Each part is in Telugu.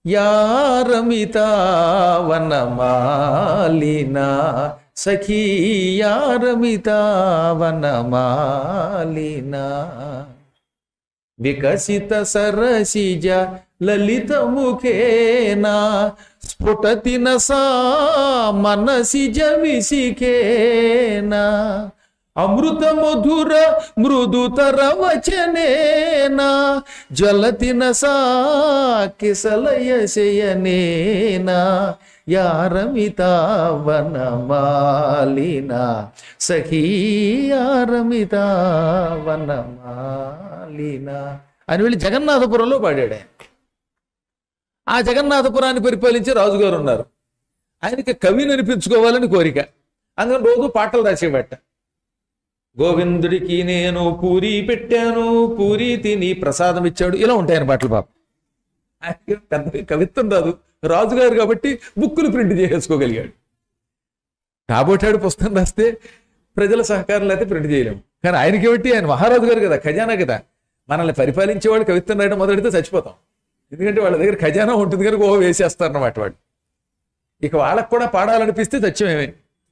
యారమితా వనమాలినా సఖీ యారమితా వనమాలినా వికసిత సరసిజ లలిత ముఖేనా స్ఫుటతి నసా మనసిజ విసికేనా అమృత మధుర మృదుతర వచనేనా జ్వలతి నసా కిసలయ శయనేనా యారమితా వనమాలినా సఖీ యారమితా వనమాలినా అని వెళ్ళి జగన్నాథపురంలో పాడాడు ఆయన ఆ జగన్నాథపురాన్ని పరిపాలించే రాజుగారు ఉన్నారు ఆయనకి కవిని అనిపించుకోవాలని కోరిక అందుకని రోజు పాటలు రాసేవాట గోవిందుడికి నేను పూరి పెట్టాను పూరి తిని ప్రసాదం ఇచ్చాడు ఇలా ఉంటాయి ఆయన పాటలు పాప ఆయనకి పెద్ద కవిత్వం రాదు రాజుగారు కాబట్టి బుక్కులు ప్రింట్ చేసుకోగలిగాడు కాబోటాడు పుస్తకం రాస్తే ప్రజల సహకారం లేకపోతే ప్రింట్ చేయలేము కానీ ఆయనకి ఏమిటి ఆయన మహారాజు గారు కదా ఖజానా కదా మనల్ని పరిపాలించేవాడు కవిత్వం రాయడం మొదలెడితే చచ్చిపోతాం ఎందుకంటే వాళ్ళ దగ్గర ఖజానా ఉంటుంది కనుక ఓ వేసేస్తారన్నమాట వాడు ఇక వాళ్ళకు కూడా పాడాలనిపిస్తే సత్యమేమే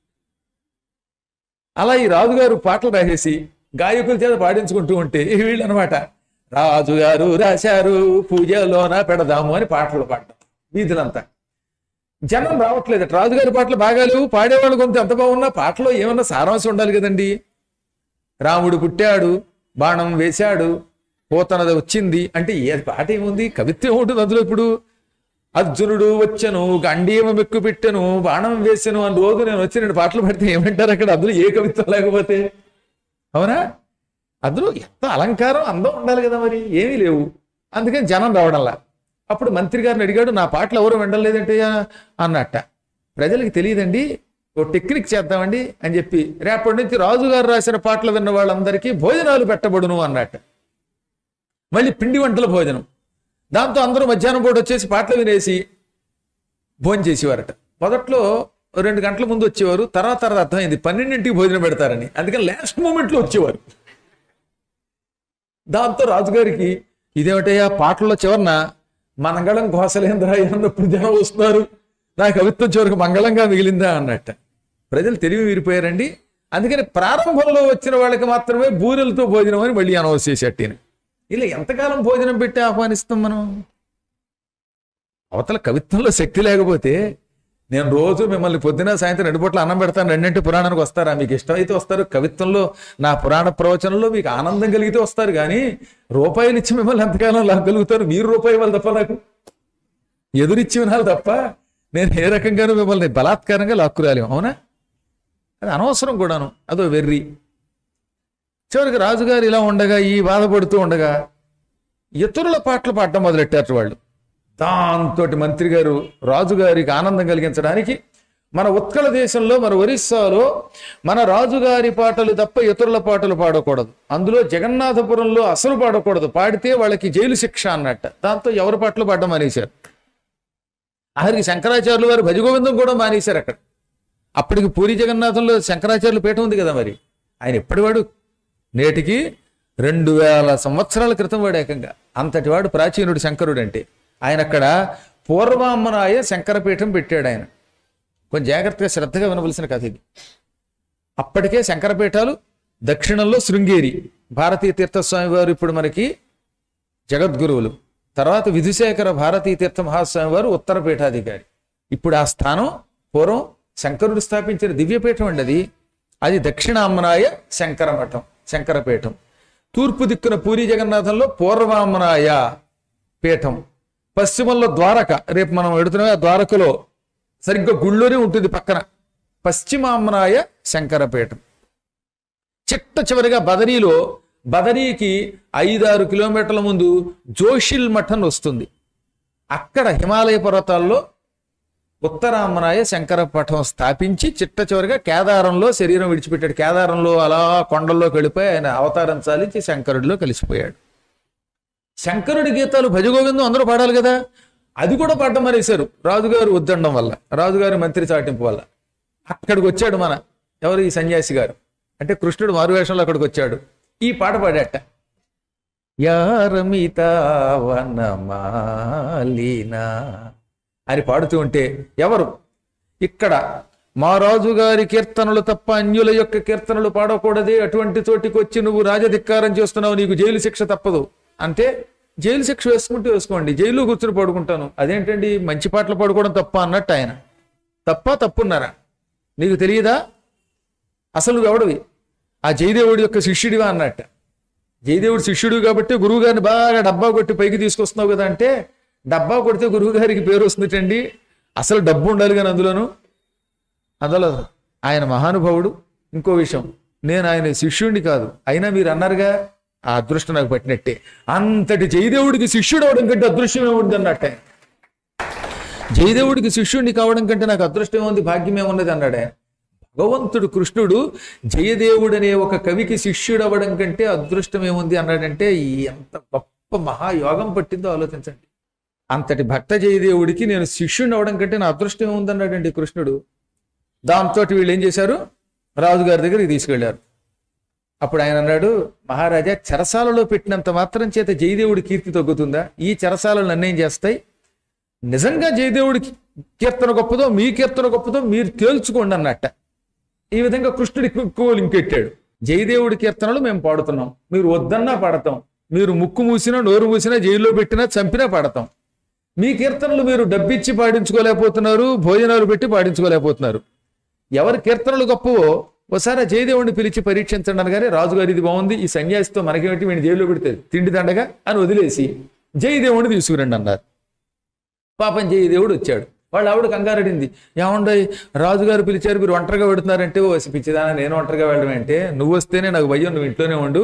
అలా ఈ రాజుగారు పాటలు రాసేసి గాయకుల చేత పాడించుకుంటూ ఉంటే ఇక వీళ్ళు అనమాట రాజుగారు రాశారు పూజలోన పెడదాము అని పాటలు పాడటం వీధులంతా జనం రావట్లేదు రాజుగారి పాటలు బాగా లేవు పాడేవాళ్ళు కొంత ఎంత బాగున్నా పాటలో ఏమన్నా సారాంశం ఉండాలి కదండి రాముడు పుట్టాడు బాణం వేశాడు పోతనది వచ్చింది అంటే ఏ పాట ఏముంది కవిత్వం ఉంటుంది అందులో ఇప్పుడు అర్జునుడు వచ్చను గండీమ మెక్కు పెట్టెను బాణం వేసెను అని రోజు నేను వచ్చి రెండు పాటలు పెడితే ఏమంటారు అక్కడ అందులో ఏ కవిత్వం లేకపోతే అవునా అందులో ఎంత అలంకారం అందం ఉండాలి కదా మరి ఏమీ లేవు అందుకని జనం రావడంలా అప్పుడు మంత్రి గారిని అడిగాడు నా పాటలు ఎవరు వినలేదంటే అన్నట్ట ప్రజలకు తెలియదండి ఓ టెక్నిక్ చేద్దామండి అని చెప్పి రేపటి నుంచి రాజుగారు రాసిన పాటలు విన్న వాళ్ళందరికీ భోజనాలు పెట్టబడును అన్నట్ట మళ్ళీ పిండి వంటల భోజనం దాంతో అందరూ మధ్యాహ్నం పూట వచ్చేసి పాటలు వినేసి భోజనం చేసేవారట మొదట్లో రెండు గంటల ముందు వచ్చేవారు తర్వాత తర్వాత అర్థమైంది పన్నెండింటికి భోజనం పెడతారని అందుకని లాస్ట్ మూమెంట్లో వచ్చేవారు దాంతో రాజుగారికి ఇదేమిటయ్యా పాటల్లో చివరన మంగళం ఘోసలేంద్ర అన్నప్పుడు జనం వస్తున్నారు నా కవిత్వం చివరికి మంగళంగా మిగిలిందా అన్నట్ట ప్రజలు తెలివి మీరిపోయారండి అందుకని ప్రారంభంలో వచ్చిన వాళ్ళకి మాత్రమే బూరెలతో భోజనం అని మళ్ళీ అనౌన్స్ చేసేట్టిన ఇలా ఎంతకాలం భోజనం పెట్టి ఆహ్వానిస్తాం మనం అవతల కవిత్వంలో శక్తి లేకపోతే నేను రోజు మిమ్మల్ని పొద్దున సాయంత్రం రెండు పూట్ల అన్నం పెడతాను రెండింటి పురాణానికి వస్తారా మీకు ఇష్టమైతే వస్తారు కవిత్వంలో నా పురాణ ప్రవచనంలో మీకు ఆనందం కలిగితే వస్తారు కానీ రూపాయలు ఇచ్చి మిమ్మల్ని ఎంతకాలం లాగలుగుతారు మీరు రూపాయి వాళ్ళు తప్ప నాకు ఎదురిచ్చి వినాలి తప్ప నేను ఏ రకంగానూ మిమ్మల్ని బలాత్కారంగా లాక్కురాలేము అవునా అది అనవసరం కూడాను అదో వెర్రి చివరికి రాజుగారు ఇలా ఉండగా ఈ బాధపడుతూ ఉండగా ఇతరుల పాటలు పాడటం మొదలెట్టారు వాళ్ళు దాంతో మంత్రి గారు రాజుగారికి ఆనందం కలిగించడానికి మన ఉత్కల దేశంలో మన ఒరిస్సాలో మన రాజుగారి పాటలు తప్ప ఇతరుల పాటలు పాడకూడదు అందులో జగన్నాథపురంలో అసలు పాడకూడదు పాడితే వాళ్ళకి జైలు శిక్ష అన్నట్ట దాంతో ఎవరి పాటలు పాడడం మానేశారు ఆఖరికి శంకరాచార్యులు వారు భజగోవిందం కూడా మానేశారు అక్కడ అప్పటికి పూరి జగన్నాథంలో శంకరాచార్యులు పీఠం ఉంది కదా మరి ఆయన ఎప్పటివాడు నేటికి రెండు వేల సంవత్సరాల క్రితం వాడు ఏకంగా అంతటి వాడు ప్రాచీనుడు శంకరుడు అంటే ఆయన అక్కడ పూర్వామ్మనాయ శంకరపీఠం పెట్టాడు ఆయన కొంచెం జాగ్రత్తగా శ్రద్ధగా వినవలసిన కథ ఇది అప్పటికే శంకరపీఠాలు దక్షిణంలో శృంగేరి భారతీయ తీర్థస్వామి వారు ఇప్పుడు మనకి జగద్గురువులు తర్వాత విధుశేఖర భారతీయ తీర్థ మహాస్వామి వారు ఉత్తర పీఠాధికారి ఇప్పుడు ఆ స్థానం పూర్వం శంకరుడు స్థాపించిన దివ్యపీఠం అండి అది అది దక్షిణామ్మనాయ శంకరమఠం శంకరపీఠం తూర్పు దిక్కున పూరి జగన్నాథంలో పూర్వామ్మనాయ పీఠం పశ్చిమంలో ద్వారక రేపు మనం ఎడుతున్నాం ఆ ద్వారకలో సరిగ్గా గుళ్ళోనే ఉంటుంది పక్కన పశ్చిమామ్మనాయ శంకరపీఠం చిట్ట చివరిగా బదరీలో బదరీకి ఐదారు కిలోమీటర్ల ముందు జోషిల్ మఠం వస్తుంది అక్కడ హిమాలయ పర్వతాల్లో ఉత్తరామ్మనాయ శంకర పఠం స్థాపించి చిట్ట చివరిగా కేదారంలో శరీరం విడిచిపెట్టాడు కేదారంలో అలా కొండల్లోకి వెళ్ళిపోయి ఆయన అవతారం చాలించి శంకరుడిలో కలిసిపోయాడు శంకరుడి గీతాలు భజగోవిందం అందరూ పాడాలి కదా అది కూడా పాడడం మరేశారు రాజుగారు వద్దండం వల్ల రాజుగారి మంత్రి చాటింపు వల్ల అక్కడికి వచ్చాడు మన ఎవరు ఈ సన్యాసి గారు అంటే కృష్ణుడు మారువేషంలో అక్కడికి వచ్చాడు ఈ పాట పాడాట యారమితావనమాలినా అని పాడుతూ ఉంటే ఎవరు ఇక్కడ మా రాజుగారి కీర్తనలు తప్ప అన్యుల యొక్క కీర్తనలు పాడకూడదే అటువంటి చోటికి వచ్చి నువ్వు రాజధిక్కారం చేస్తున్నావు నీకు జైలు శిక్ష తప్పదు అంటే జైలు శిక్ష వేసుకుంటూ వేసుకోండి జైలు కూర్చుని పడుకుంటాను అదేంటండి మంచి పాటలు పాడుకోవడం తప్ప అన్నట్టు ఆయన తప్ప తప్పున్నారా నీకు తెలియదా అసలు నువ్వు ఎవడివి ఆ జయదేవుడి యొక్క శిష్యుడివా అన్నట్ట జయదేవుడు శిష్యుడు కాబట్టి గురువు గారిని బాగా డబ్బా కొట్టి పైకి తీసుకొస్తున్నావు కదా అంటే డబ్బా కొడితే గురువు గారికి పేరు వస్తుందండి అసలు డబ్బు ఉండాలి కానీ అందులోను అందులో ఆయన మహానుభావుడు ఇంకో విషయం నేను ఆయన శిష్యుడిని కాదు అయినా మీరు అన్నారుగా ఆ అదృష్టం నాకు పట్టినట్టే అంతటి జయదేవుడికి శిష్యుడు అవడం కంటే అదృష్టం ఏముంది అన్నట్టు ఆయన జయదేవుడికి శిష్యుడిని కావడం కంటే నాకు అదృష్టం ఉంది భాగ్యం ఏమున్నది అన్నాడు ఆయన భగవంతుడు కృష్ణుడు జయదేవుడనే ఒక కవికి శిష్యుడు అవ్వడం కంటే అదృష్టం ఏముంది అన్నాడంటే ఈ ఎంత గొప్ప మహాయోగం పట్టిందో ఆలోచించండి అంతటి భక్త జయదేవుడికి నేను శిష్యుడిని అవడం కంటే నా అదృష్టం ఏముంది అన్నాడండి కృష్ణుడు దాంతో వీళ్ళు ఏం చేశారు రాజుగారి దగ్గరికి తీసుకెళ్లారు అప్పుడు ఆయన అన్నాడు మహారాజా చెరసాలలో పెట్టినంత మాత్రం చేత జయదేవుడి కీర్తి తగ్గుతుందా ఈ చెరసాలలు నన్నేం చేస్తాయి నిజంగా జయదేవుడికి కీర్తన గొప్పదో మీ కీర్తన గొప్పదో మీరు తేల్చుకోండి అన్నట్ట ఈ విధంగా కృష్ణుడి ఎక్కువ లింకెట్టాడు జయదేవుడి కీర్తనలు మేము పాడుతున్నాం మీరు వద్దన్నా పాడతాం మీరు ముక్కు మూసినా నోరు మూసినా జైల్లో పెట్టినా చంపినా పాడతాం మీ కీర్తనలు మీరు డబ్బిచ్చి పాడించుకోలేకపోతున్నారు భోజనాలు పెట్టి పాడించుకోలేకపోతున్నారు ఎవరి కీర్తనలు గొప్పవో ఒకసారి ఆ జయదేవుడిని పిలిచి పరీక్షించండి అనగానే రాజుగారు ఇది బాగుంది ఈ సన్యాసితో మనకేమిటి వీడిని జైల్లో పెడితే తిండి దండగా అని వదిలేసి జయదేవుడిని తీసుకురండి అన్నారు పాపం జయదేవుడు వచ్చాడు వాళ్ళు ఆవిడ కంగారడింది ఏమండో రాజుగారు పిలిచారు మీరు ఒంటరిగా పెడుతున్నారంటే ఓ పిచ్చిదానా నేను ఒంటరిగా వెళ్ళడం అంటే నువ్వు wస్తేనే నాకు భయం నువ్వు ఇంట్లోనే ఉండు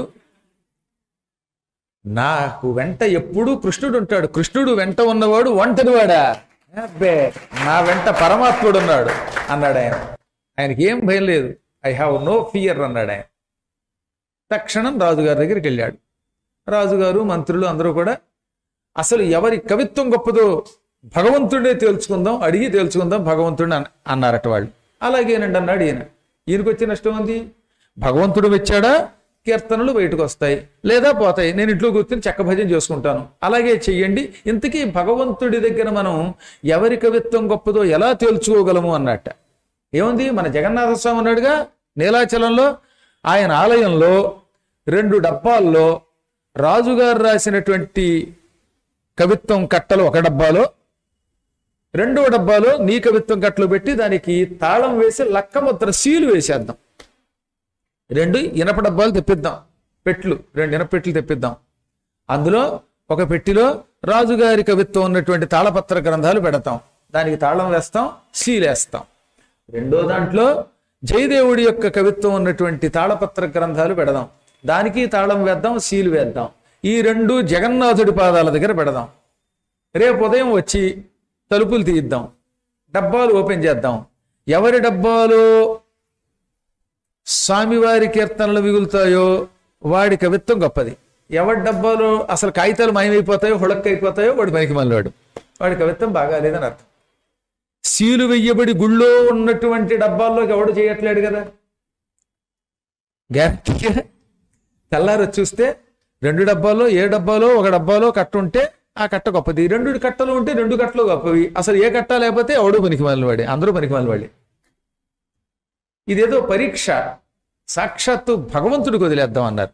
నాకు వెంట ఎప్పుడూ కృష్ణుడు ఉంటాడు కృష్ణుడు వెంట ఉన్నవాడు ఒంటరివాడా అబ్బే నా వెంట పరమాత్ముడు ఉన్నాడు అన్నాడు ఆయన ఆయనకి ఏం భయం లేదు ఐ హ్యావ్ నో ఫియర్ అన్నాడు ఆయన తక్షణం రాజుగారి దగ్గరికి వెళ్ళాడు రాజుగారు మంత్రులు అందరూ కూడా అసలు ఎవరి కవిత్వం గొప్పదో భగవంతుడే తేల్చుకుందాం అడిగి తేల్చుకుందాం భగవంతుడిని అన్న- అన్నారట వాళ్ళు అలాగేనండి అన్నాడు ఈయన ఈయనకు వచ్చే నష్టం ఉంది భగవంతుడు వచ్చాడా కీర్తనలు బయటకు వస్తాయి లేదా పోతాయి నేను ఇంట్లో కూర్చొని చెక్క భజన చేసుకుంటాను అలాగే చెయ్యండి ఇంతకీ భగవంతుడి దగ్గర మనం ఎవరి కవిత్వం గొప్పదో ఎలా తేల్చుకోగలము అన్నట్ట ఏముంది మన జగన్నాథ స్వామి ఉన్నాడుగా నీలాచలంలో ఆయన ఆలయంలో రెండు డబ్బాల్లో రాజుగారు రాసినటువంటి కవిత్వం కట్టలు ఒక డబ్బాలో రెండవ డబ్బాలో నీ కవిత్వం కట్టలు పెట్టి దానికి తాళం వేసి లక్క ముద్ర సీలు వేసేద్దాం రెండు ఇనప డబ్బాలు తెప్పిద్దాం పెట్లు రెండు ఇనప పెట్లు తెప్పిద్దాం అందులో ఒక పెట్టిలో రాజుగారి కవిత్వం ఉన్నటువంటి తాళపత్ర గ్రంథాలు పెడతాం దానికి తాళం వేస్తాం సీలేస్తాం రెండో దాంట్లో జయదేవుడి యొక్క కవిత్వం ఉన్నటువంటి తాళపత్ర గ్రంథాలు పెడదాం దానికి తాళం వేద్దాం సీలు వేద్దాం ఈ రెండు జగన్నాథుడి పాదాల దగ్గర పెడదాం రేపు ఉదయం వచ్చి తలుపులు తీద్దాం డబ్బాలు ఓపెన్ చేద్దాం ఎవరి డబ్బాలో స్వామివారి కీర్తనలు మిగులుతాయో వాడి కవిత్వం గొప్పది ఎవరి డబ్బాలో అసలు కాగితాలు మాయమైపోతాయో హుళక్క అయిపోతాయో వాడి పనికి మళ్ళాడు వాడి కవిత్వం బాగాలేదని అర్థం సీలు వెయ్యబడి గుళ్ళో ఉన్నటువంటి డబ్బాల్లోకి ఎవడు చేయట్లేడు కదా గ్యారంటీగా తెల్లారి వచ్చి చూస్తే రెండు డబ్బాల్లో ఏ డబ్బాలో ఒక డబ్బాలో కట్ట ఉంటే ఆ కట్ట గొప్పది రెండు కట్టలు ఉంటే రెండు కట్టలు గొప్పవి అసలు ఏ కట్ట లేకపోతే ఎవడు పనికి వాడి అందరూ పనికి వాడి ఇదేదో పరీక్ష సాక్షాత్తు భగవంతుడికి వదిలేద్దాం అన్నారు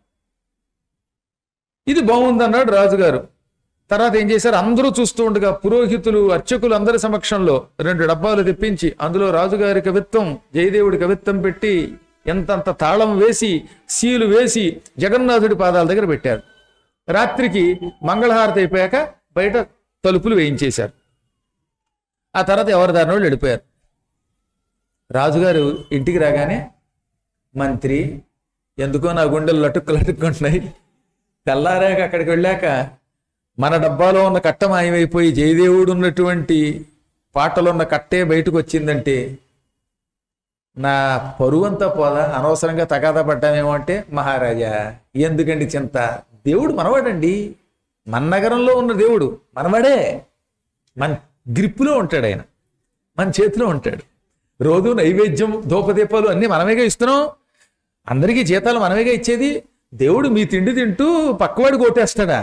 ఇది బాగుందన్నాడు రాజుగారు తర్వాత ఏం చేశారు అందరూ చూస్తూ ఉండగా పురోహితులు అర్చకులు అందరి సమక్షంలో రెండు డబ్బాలు తెప్పించి అందులో రాజుగారి కవిత్వం జయదేవుడి కవిత్వం పెట్టి ఎంతంత తాళం వేసి సీలు వేసి జగన్నాథుడి పాదాల దగ్గర పెట్టారు రాత్రికి మంగళహారతి అయిపోయాక బయట తలుపులు వేయించేశారు ఆ తర్వాత ఎవరి దారిన వాళ్ళు వెళ్ళిపోయారు రాజుగారు ఇంటికి రాగానే మంత్రి ఎందుకో నా గుండెలు లటుక్కు లటుక్కుంటున్నాయి తెల్లారాక అక్కడికి వెళ్ళాక మన డబ్బాలో ఉన్న కట్ట మాయమైపోయి జయదేవుడు ఉన్నటువంటి పాటలో ఉన్న కట్టే బయటకు వచ్చిందంటే నా పరువంతా పోదా అనవసరంగా తగాదా పడ్డామేమో అంటే మహారాజా ఎందుకండి చింత దేవుడు మనవాడండి మన నగరంలో ఉన్న దేవుడు మనవాడే మన గ్రిప్పులో ఉంటాడు ఆయన మన చేతిలో ఉంటాడు రోజు నైవేద్యం ధూపదీపాలు అన్నీ మనమేగా ఇస్తున్నాం అందరికీ జీతాలు మనమేగా ఇచ్చేది దేవుడు మీ తిండి తింటూ పక్కవాడు కొట్టేస్తాడా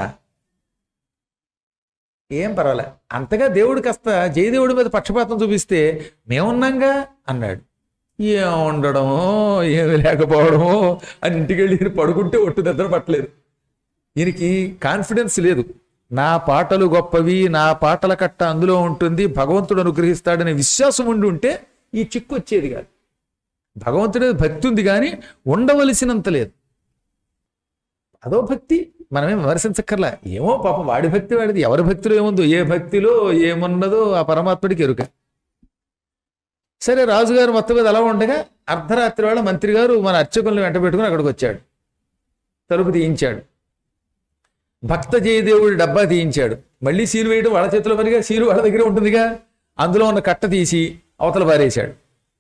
ఏం పర్వాలే అంతగా దేవుడు కాస్త జయదేవుడి మీద పక్షపాతం చూపిస్తే మేమున్నాంగా అన్నాడు ఏం ఉండడమో ఏమి లేకపోవడమో అని ఇంటికి వెళ్ళి ఈయన పడుకుంటే ఒట్టు నిద్ర పట్టలేదు ఈయనకి కాన్ఫిడెన్స్ లేదు నా పాటలు గొప్పవి నా పాటల కట్ట అందులో ఉంటుంది భగవంతుడు అనుగ్రహిస్తాడనే విశ్వాసం ఉండి ఉంటే ఈ చిక్కు వచ్చేది కాదు భగవంతుడి మీద భక్తి ఉంది కానీ ఉండవలసినంత లేదు అదో భక్తి మనమేం విమర్శించక్కర్లా ఏమో పాపం వాడి భక్తి వాడిది ఎవరి భక్తిలో ఏముందో ఏ భక్తిలో ఏమున్నదో ఆ పరమాత్ముడికి ఎరుక సరే రాజుగారు మొత్తం మీద అలా ఉండగా అర్ధరాత్రి వేళ మంత్రి గారు మన అర్చకుల్ని వెంట పెట్టుకుని అక్కడికి వచ్చాడు తలుపు తీయించాడు భక్త జయదేవుడి డబ్బా తీయించాడు మళ్ళీ సీలు వేయడం వాళ్ళ చేతిలో మరిగా సీలు వాళ్ళ దగ్గర ఉంటుందిగా అందులో ఉన్న కట్ట తీసి అవతల పారేశాడు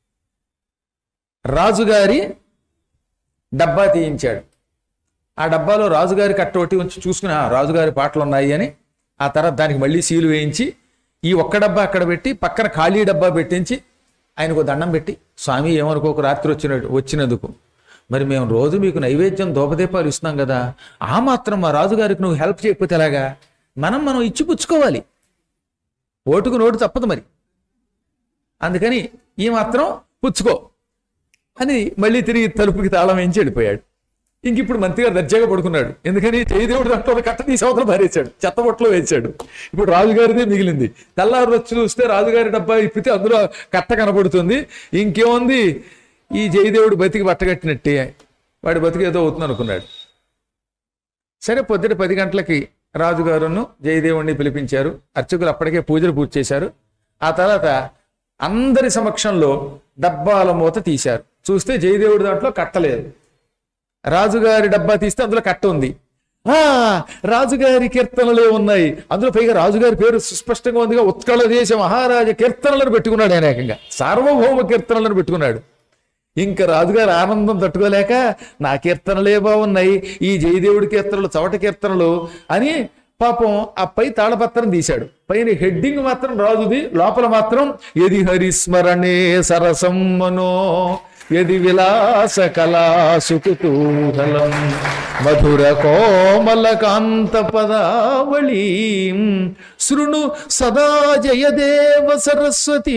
రాజుగారి డబ్బా తీయించాడు ఆ డబ్బాలో రాజుగారి కట్ట ఒకటి ఉంచి చూసుకుని "ఆ, రాజుగారి పాటలు ఉన్నాయి అని ఆ తర్వాత దానికి మళ్ళీ సీలు వేయించి ఈ ఒక్క డబ్బా అక్కడ పెట్టి పక్కన ఖాళీ డబ్బా పెట్టించి ఆయనకు దండం పెట్టి స్వామి ఏమనుకోక రాత్రి వచ్చిన వచ్చినందుకు మరి మేము రోజు మీకు నైవేద్యం దోపదీపాలు ఇస్తున్నాం కదా ఆ మాత్రం మా రాజుగారికి నువ్వు హెల్ప్ చేయకపోతే ఎలాగా మనం మనం ఇచ్చి పుచ్చుకోవాలి ఓటుకు నోటు తప్పదు మరి అందుకని ఈ మాత్రం పుచ్చుకో అని మళ్ళీ తిరిగి తలుపుకి తాళం వేయించి వెళ్ళిపోయాడు ఇంక ఇప్పుడు మంత్రి గారు దర్జాగా పడుకున్నాడు ఎందుకని జయదేవుడు దాంట్లో ఒక కట్ట తీసి అవతల పారేశాడు చెత్తబొట్లో వేశాడు ఇప్పుడు రాజుగారిదే మిగిలింది తెల్లారు వచ్చి చూస్తే రాజుగారి డబ్బా ఇప్పితే అందులో కట్ట కనబడుతుంది ఇంకేముంది ఈ జయదేవుడు బతికి బట్టగట్టినట్టే వాడి బతికి ఏదో అవుతుంది అనుకున్నాడు సరే పొద్దుట పది గంటలకి రాజుగారును జయదేవుణ్ణి పిలిపించారు అర్చకులు అప్పటికే పూజలు పూర్తి చేశారు ఆ తర్వాత అందరి సమక్షంలో డబ్బాల మూత తీశారు చూస్తే జయదేవుడి దాంట్లో కట్టలేదు రాజుగారి డబ్బా తీస్తే అందులో కట్ట ఉంది ఆ రాజుగారి కీర్తనలే ఉన్నాయి అందులో పైగా రాజుగారి పేరు సుస్పష్టంగా ఉందిగా ఉత్కళ దేశ మహారాజ కీర్తనలను పెట్టుకున్నాడు ఆయన ఏకంగా సార్వభౌమ కీర్తనలను పెట్టుకున్నాడు ఇంకా రాజుగారు ఆనందం తట్టుకోలేక నా కీర్తనలే బాగున్నాయి ఈ జయదేవుడి కీర్తనలు చవట కీర్తనలు అని పాపం ఆ పై తాళపత్రం తీశాడు పైన హెడ్డింగ్ మాత్రం రాజుది లోపల మాత్రం ఎది హరిస్మరణే సరసం మనో యది విలాస కళా సుకుతూహలం మధుర కోమల కాంత పదావళీ శృణు సదా జయదేవ సరస్వతీ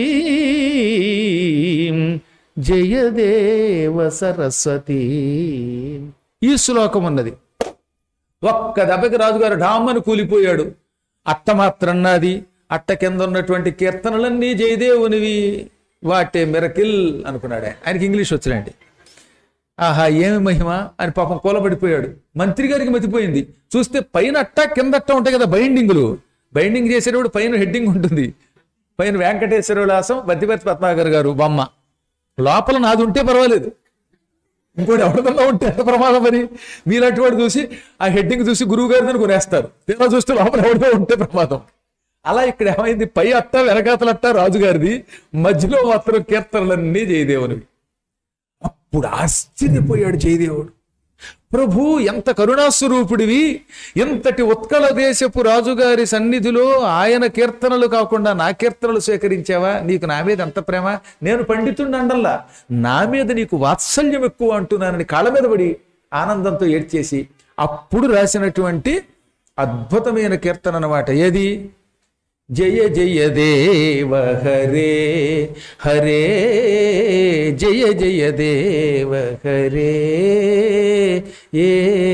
జయదేవ సరస్వతి ఈ శ్లోకం ఉన్నది ఒక్క దెబ్బకి రాజుగారు ఢామ్మని కూలిపోయాడు అట్ట మాత్రం నాది అట్ట కింద ఉన్నటువంటి కీర్తనలన్నీ జయదేవునివి వాటే మిరకిల్ అనుకున్నాడు ఆయన. ఆయనకి ఇంగ్లీష్ వచ్చులేండి ఆహా ఏమి మహిమ అని పాపం కూలబడిపోయాడు మంత్రి గారికి మతిపోయింది చూస్తే పైన అట్ట కింద అట్ట ఉంటాయి కదా బైండింగులు బైండింగ్ చేసేటప్పుడు పైన హెడ్డింగ్ ఉంటుంది పైన వెంకటేశ్వర విలాసం బద్దిపతి పద్మాకర్ గారు బొమ్మ లోపల నాది ఉంటే పర్వాలేదు ఇంకోటి ఎవరిదన్నా ఉంటే ఎంత ప్రమాదం మరి మీలాంటి వాడు చూసి ఆ హెడ్డింగ్ చూసి గురువు గారిని కొనేస్తారు తీరా చూస్తే లోపల ఎవరిదో ఉంటే ప్రమాదం అలా ఇక్కడ ఏమైంది పై అట్ట వెనకాతలట్ట రాజుగారిది మధ్యలో మాత్రం కీర్తనలన్నీ జయదేవునివి అప్పుడు ఆశ్చర్యపోయాడు జయదేవుడు ప్రభు ఎంత కరుణాస్వరూపుడివి ఎంతటి ఉత్కళ దేశపు రాజుగారి సన్నిధిలో ఆయన కీర్తనలు కాకుండా నా కీర్తనలు స్వీకరించావా నీకు నా మీద ఎంత ప్రేమ నేను పండితుడిని అండల్లా నా మీద నీకు వాత్సల్యం ఎక్కువ అంటున్నానని కాళ్ళ మీద పడి ఆనందంతో ఏడ్చేసి అప్పుడు రాసినటువంటి అద్భుతమైన కీర్తన అన్నమాట ఏది జయ జయ దేవ హరే హరే జయ జయ దేవ హరే ఏ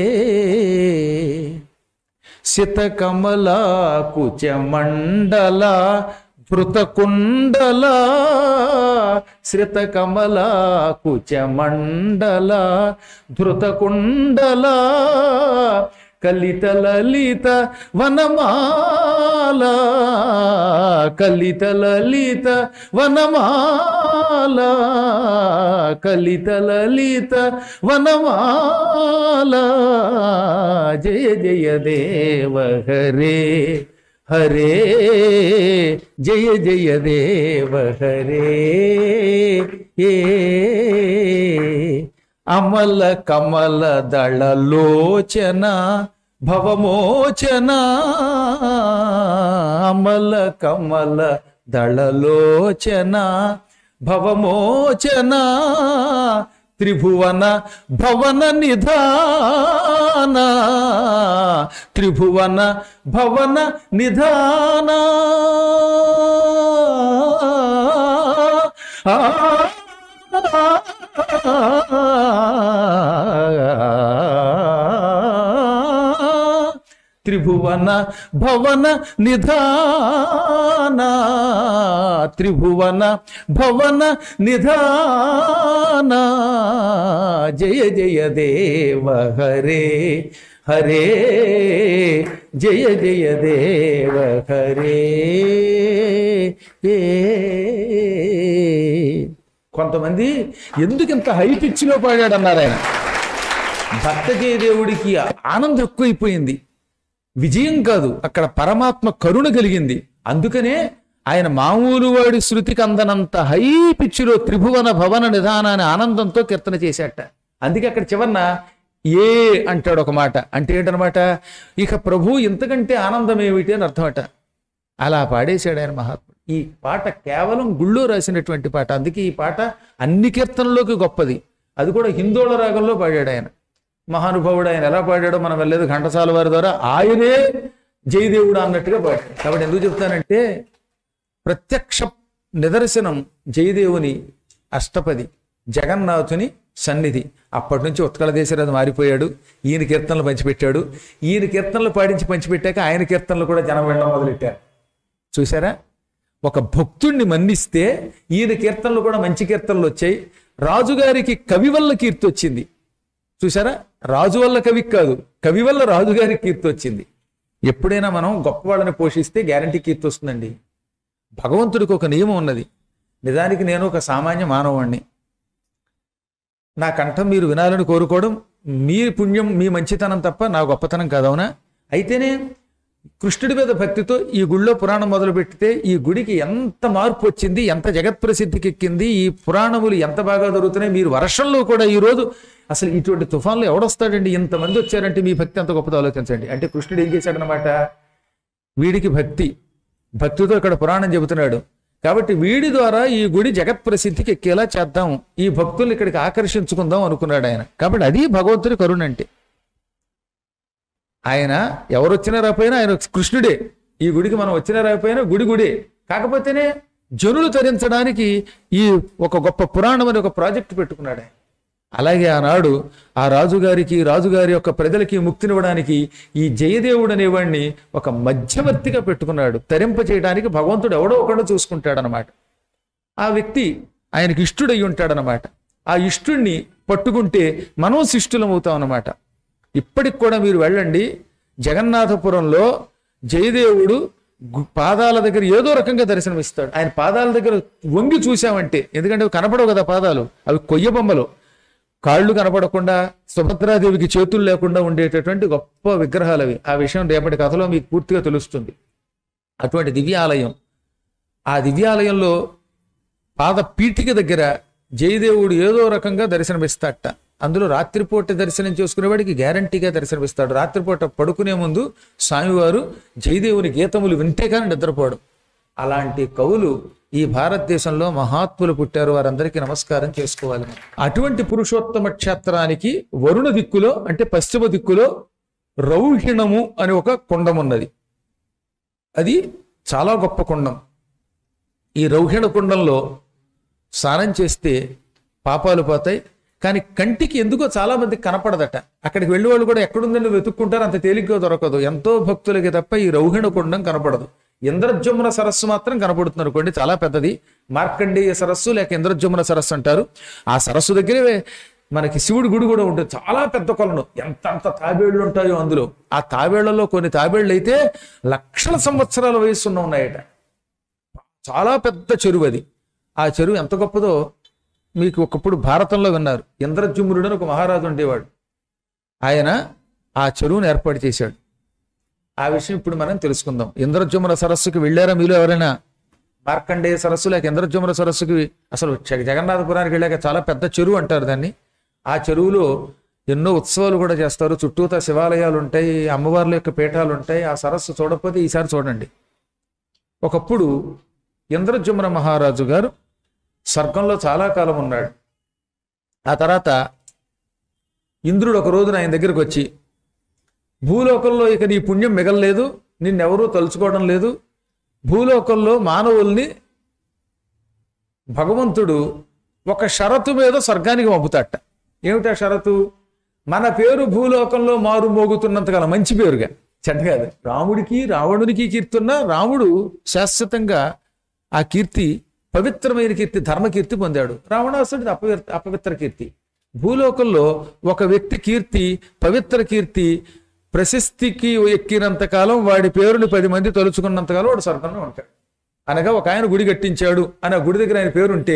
సితకమలా కుచమండల భృతకుండల శ్రితకమలా కుచమండల ధృతకుండల కలిత లలిత వనమాల కలిత లలిత వనమాల కలిత లలిత వనమాల జయ జయ దేవ హరే హరే జయ జయ దేవ హరే ఏ అమల కమల దళలోచన భవమోచన అమల కమల దళలోచన భవమోచన త్రిభువన భవన నిధాన త్రిభువన భవన నిధాన త్రిభువన భవన నిధాన త్రిభువన భవన నిధాన జయ జయ దేవ హరే హరే జయ జయ దేవ హరే ఏ కొంతమంది ఎందుకు ఇంత హై పిచ్చిలో పాడాడు అన్నారు ఆయన భక్తజయ దేవుడికి ఆనందం ఎక్కువైపోయింది విజయం కాదు అక్కడ పరమాత్మ కరుణ కలిగింది అందుకనే ఆయన మామూలు వాడి శృతికి అందనంత హై పిచ్చిలో త్రిభువన భవన నిధానాన్ని ఆనందంతో కీర్తన చేశాట అందుకే అక్కడ చివరన ఏ అంటాడు ఒక మాట అంటే ఏంటనమాట ఇక ప్రభు ఇంతకంటే ఆనందం ఏమిటి అని అర్థమట అలా పాడేశాడు ఆయన మహాత్ముడు ఈ పాట కేవలం గుళ్ళో రాసినటువంటి పాట అందుకే ఈ పాట అన్ని కీర్తనలోకి గొప్పది అది కూడా హిందోళ రాగంలో పాడాడు ఆయన మహానుభావుడు ఆయన ఎలా పాడాడో మనం వెళ్ళలేదు ఘంటసాల వారి ద్వారా ఆయనే జయదేవుడు అన్నట్టుగా పాడాడు కాబట్టి ఎందుకు చెప్తానంటే ప్రత్యక్ష నిదర్శనం జయదేవుని అష్టపది జగన్నాథుని సన్నిధి అప్పటి నుంచి ఉత్కళ దేశరాజు మారిపోయాడు ఈయన కీర్తనలు పంచిపెట్టాడు ఈయన కీర్తనలు పాడించి పంచిపెట్టాక ఆయన కీర్తనలు కూడా జనం వినడం మొదలెట్టారు చూసారా ఒక భక్తుణ్ణి మన్నిస్తే ఈయన కీర్తనలు కూడా మంచి కీర్తనలు వచ్చాయి రాజుగారికి కవి వల్ల కీర్తి వచ్చింది చూసారా రాజు వల్ల కవి కాదు కవి వల్ల రాజుగారి కీర్తి వచ్చింది ఎప్పుడైనా మనం గొప్పవాళ్ళని పోషిస్తే గ్యారంటీ కీర్తి వస్తుందండి భగవంతుడికి ఒక నియమం ఉన్నది నిజానికి నేను ఒక సామాన్య మానవాణ్ణి నా కంఠం మీరు వినాలని కోరుకోవడం మీ పుణ్యం మీ మంచితనం తప్ప నా గొప్పతనం కాదవునా అయితేనే కృష్ణుడి మీద భక్తితో ఈ గుళ్ళో పురాణం మొదలు పెడితే ఈ గుడికి ఎంత మార్పు వచ్చింది ఎంత జగత్ప్రసిద్ధికి ఎక్కింది ఈ పురాణములు ఎంత బాగా దొరుకుతున్నాయి మీరు వర్షంలో కూడా ఈ రోజు అసలు ఇటువంటి తుఫాన్లు ఎవడొస్తాడండి ఇంతమంది వచ్చారంటే మీ భక్తి ఎంత గొప్పదో ఆలోచించండి అంటే కృష్ణుడు ఏం చేశాడనమాట వీడికి భక్తి భక్తితో ఇక్కడ పురాణం చెబుతున్నాడు కాబట్టి వీడి ద్వారా ఈ గుడి జగత్ ప్రసిద్ధికి ఎక్కేలా చేద్దాం ఈ భక్తుల్ని ఇక్కడికి ఆకర్షించుకుందాం అనుకున్నాడు ఆయన కాబట్టి అది భగవంతుడి కరుణ అంటే ఆయన ఎవరు వచ్చినా రాకపోయినా ఆయన కృష్ణుడే ఈ గుడికి మనం వచ్చినా రాకపోయినా గుడి గుడే కాకపోతేనే జనులు తరించడానికి ఈ ఒక గొప్ప పురాణం అని ఒక ప్రాజెక్ట్ పెట్టుకున్నాడు ఆయన అలాగే ఆనాడు ఆ రాజుగారికి రాజుగారి యొక్క ప్రజలకి ముక్తినివ్వడానికి ఈ జయదేవుడు అనేవాడిని ఒక మధ్యవర్తిగా పెట్టుకున్నాడు తరింప చేయడానికి భగవంతుడు ఎవడో ఒకడు చూసుకుంటాడనమాట ఆ వ్యక్తి ఆయనకి ఇష్టుడై ఉంటాడనమాట ఆ ఇష్టుణ్ణి పట్టుకుంటే మనం శిష్టులం అవుతాం అన్నమాట ఇప్పటికి కూడా మీరు వెళ్ళండి జగన్నాథపురంలో జయదేవుడు గు- పాదాల దగ్గర ఏదో రకంగా దర్శనమిస్తాడు ఆయన పాదాల దగ్గర వంగి చూసామంటే ఎందుకంటే అవి కనపడవు కదా పాదాలు అవి కొయ్య బొమ్మలు కాళ్ళు కనపడకుండా సుభద్రాదేవికి చేతులు లేకుండా ఉండేటటువంటి గొప్ప విగ్రహాలు అవి ఆ విషయం రేపటి కథలో మీకు పూర్తిగా తెలుస్తుంది అటువంటి దివ్యాలయం ఆ దివ్యాలయంలో పాద పీఠిక దగ్గర జయదేవుడు ఏదో రకంగా దర్శనమిస్తాడట అందులో రాత్రిపూట దర్శనం చేసుకునేవాడికి గ్యారంటీగా దర్శనమిస్తాడు రాత్రిపూట పడుకునే ముందు స్వామివారు జయదేవుని గీతములు వింటే కానీ నిద్రపోడు అలాంటి కవులు ఈ భారతదేశంలో మహాత్ములు పుట్టారు వారందరికీ నమస్కారం చేసుకోవాలి అటువంటి పురుషోత్తమ క్షేత్రానికి వరుణ దిక్కులో అంటే పశ్చిమ దిక్కులో రౌహిణము అని ఒక కుండం ఉన్నది అది చాలా గొప్ప కుండం ఈ రౌహిణ కుండంలో స్నానం చేస్తే పాపాలు పోతాయి కానీ కంటికి ఎందుకో చాలా మంది కనపడదట అక్కడికి వెళ్ళి వాళ్ళు కూడా ఎక్కడుందని వెతుక్కుంటారు అంత తేలిగ్గా దొరకదు ఎంతో భక్తులకి తప్ప ఈ రౌహిణ కుండం కనపడదు ఇంద్రజమున సరస్సు మాత్రం కనపడుతుంది అనుకోండి చాలా పెద్దది మార్కండేయ సరస్సు లేక ఇంద్రజమున సరస్సు అంటారు ఆ సరస్సు దగ్గరే మనకి శివుడి గుడి కూడా ఉంటుంది చాలా పెద్ద కొలను ఎంత అంత తాబేళ్లు ఉంటాయో అందులో ఆ తాబేళ్లలో కొన్ని తాబేళ్లు అయితే లక్షల సంవత్సరాల వయస్సున్న ఉన్నాయట చాలా పెద్ద చెరువు అది ఆ చెరువు ఎంత గొప్పదో మీకు ఒకప్పుడు భారతంలో విన్నారు ఇంద్రజుమ్రుడు అని ఒక మహారాజు ఉండేవాడు ఆయన ఆ చెరువును ఏర్పాటు చేశాడు ఆ విషయం ఇప్పుడు మనం తెలుసుకుందాం ఇంద్రజుమ్ర సరస్సుకి వెళ్ళారా మీలో ఎవరైనా మార్కండేయ సరస్సు లేక ఇంద్రజుమ్ర సరస్సుకి అసలు జగ- జగన్నాథపురానికి వెళ్ళాక చాలా పెద్ద చెరువు అంటారు దాన్ని ఆ చెరువులో ఎన్నో ఉత్సవాలు కూడా చేస్తారు చుట్టూతా శివాలయాలు ఉంటాయి అమ్మవార్ల యొక్క పీఠాలు ఉంటాయి ఆ సరస్సు చూడకపోతే ఈసారి చూడండి ఒకప్పుడు ఇంద్రజుమ్ర మహారాజు గారు స్వర్గంలో చాలా కాలం ఉన్నాడు ఆ తర్వాత ఇంద్రుడు ఒక రోజున ఆయన దగ్గరకు వచ్చి భూలోకంలో ఇక నీ పుణ్యం మిగలలేదు నిన్నెవరూ తలుచుకోవడం లేదు భూలోకంలో మానవుల్ని భగవంతుడు ఒక షరతు మీద స్వర్గానికి పంపుతాట ఏమిటా షరతు మన పేరు భూలోకంలో మారు మోగుతున్నంతకాలం మంచి పేరుగా చెడ్డ కాదు రాముడికి రావణునికి కీర్తున్న రాముడు శాశ్వతంగా ఆ కీర్తి పవిత్రమైన కీర్తి ధర్మకీర్తి పొందాడు రావణాసుడిది అపవిత్ర అపవిత్ర కీర్తి భూలోకంలో ఒక వ్యక్తి కీర్తి పవిత్ర కీర్తి ప్రశస్తికి ఎక్కినంత కాలం వాడి పేరుని పది మంది తలుచుకున్నంతకాలం వాడు స్వర్గంలో ఉంటాడు అనగా ఒక ఆయన గుడి కట్టించాడు అని ఆ గుడి దగ్గర ఆయన పేరు ఉంటే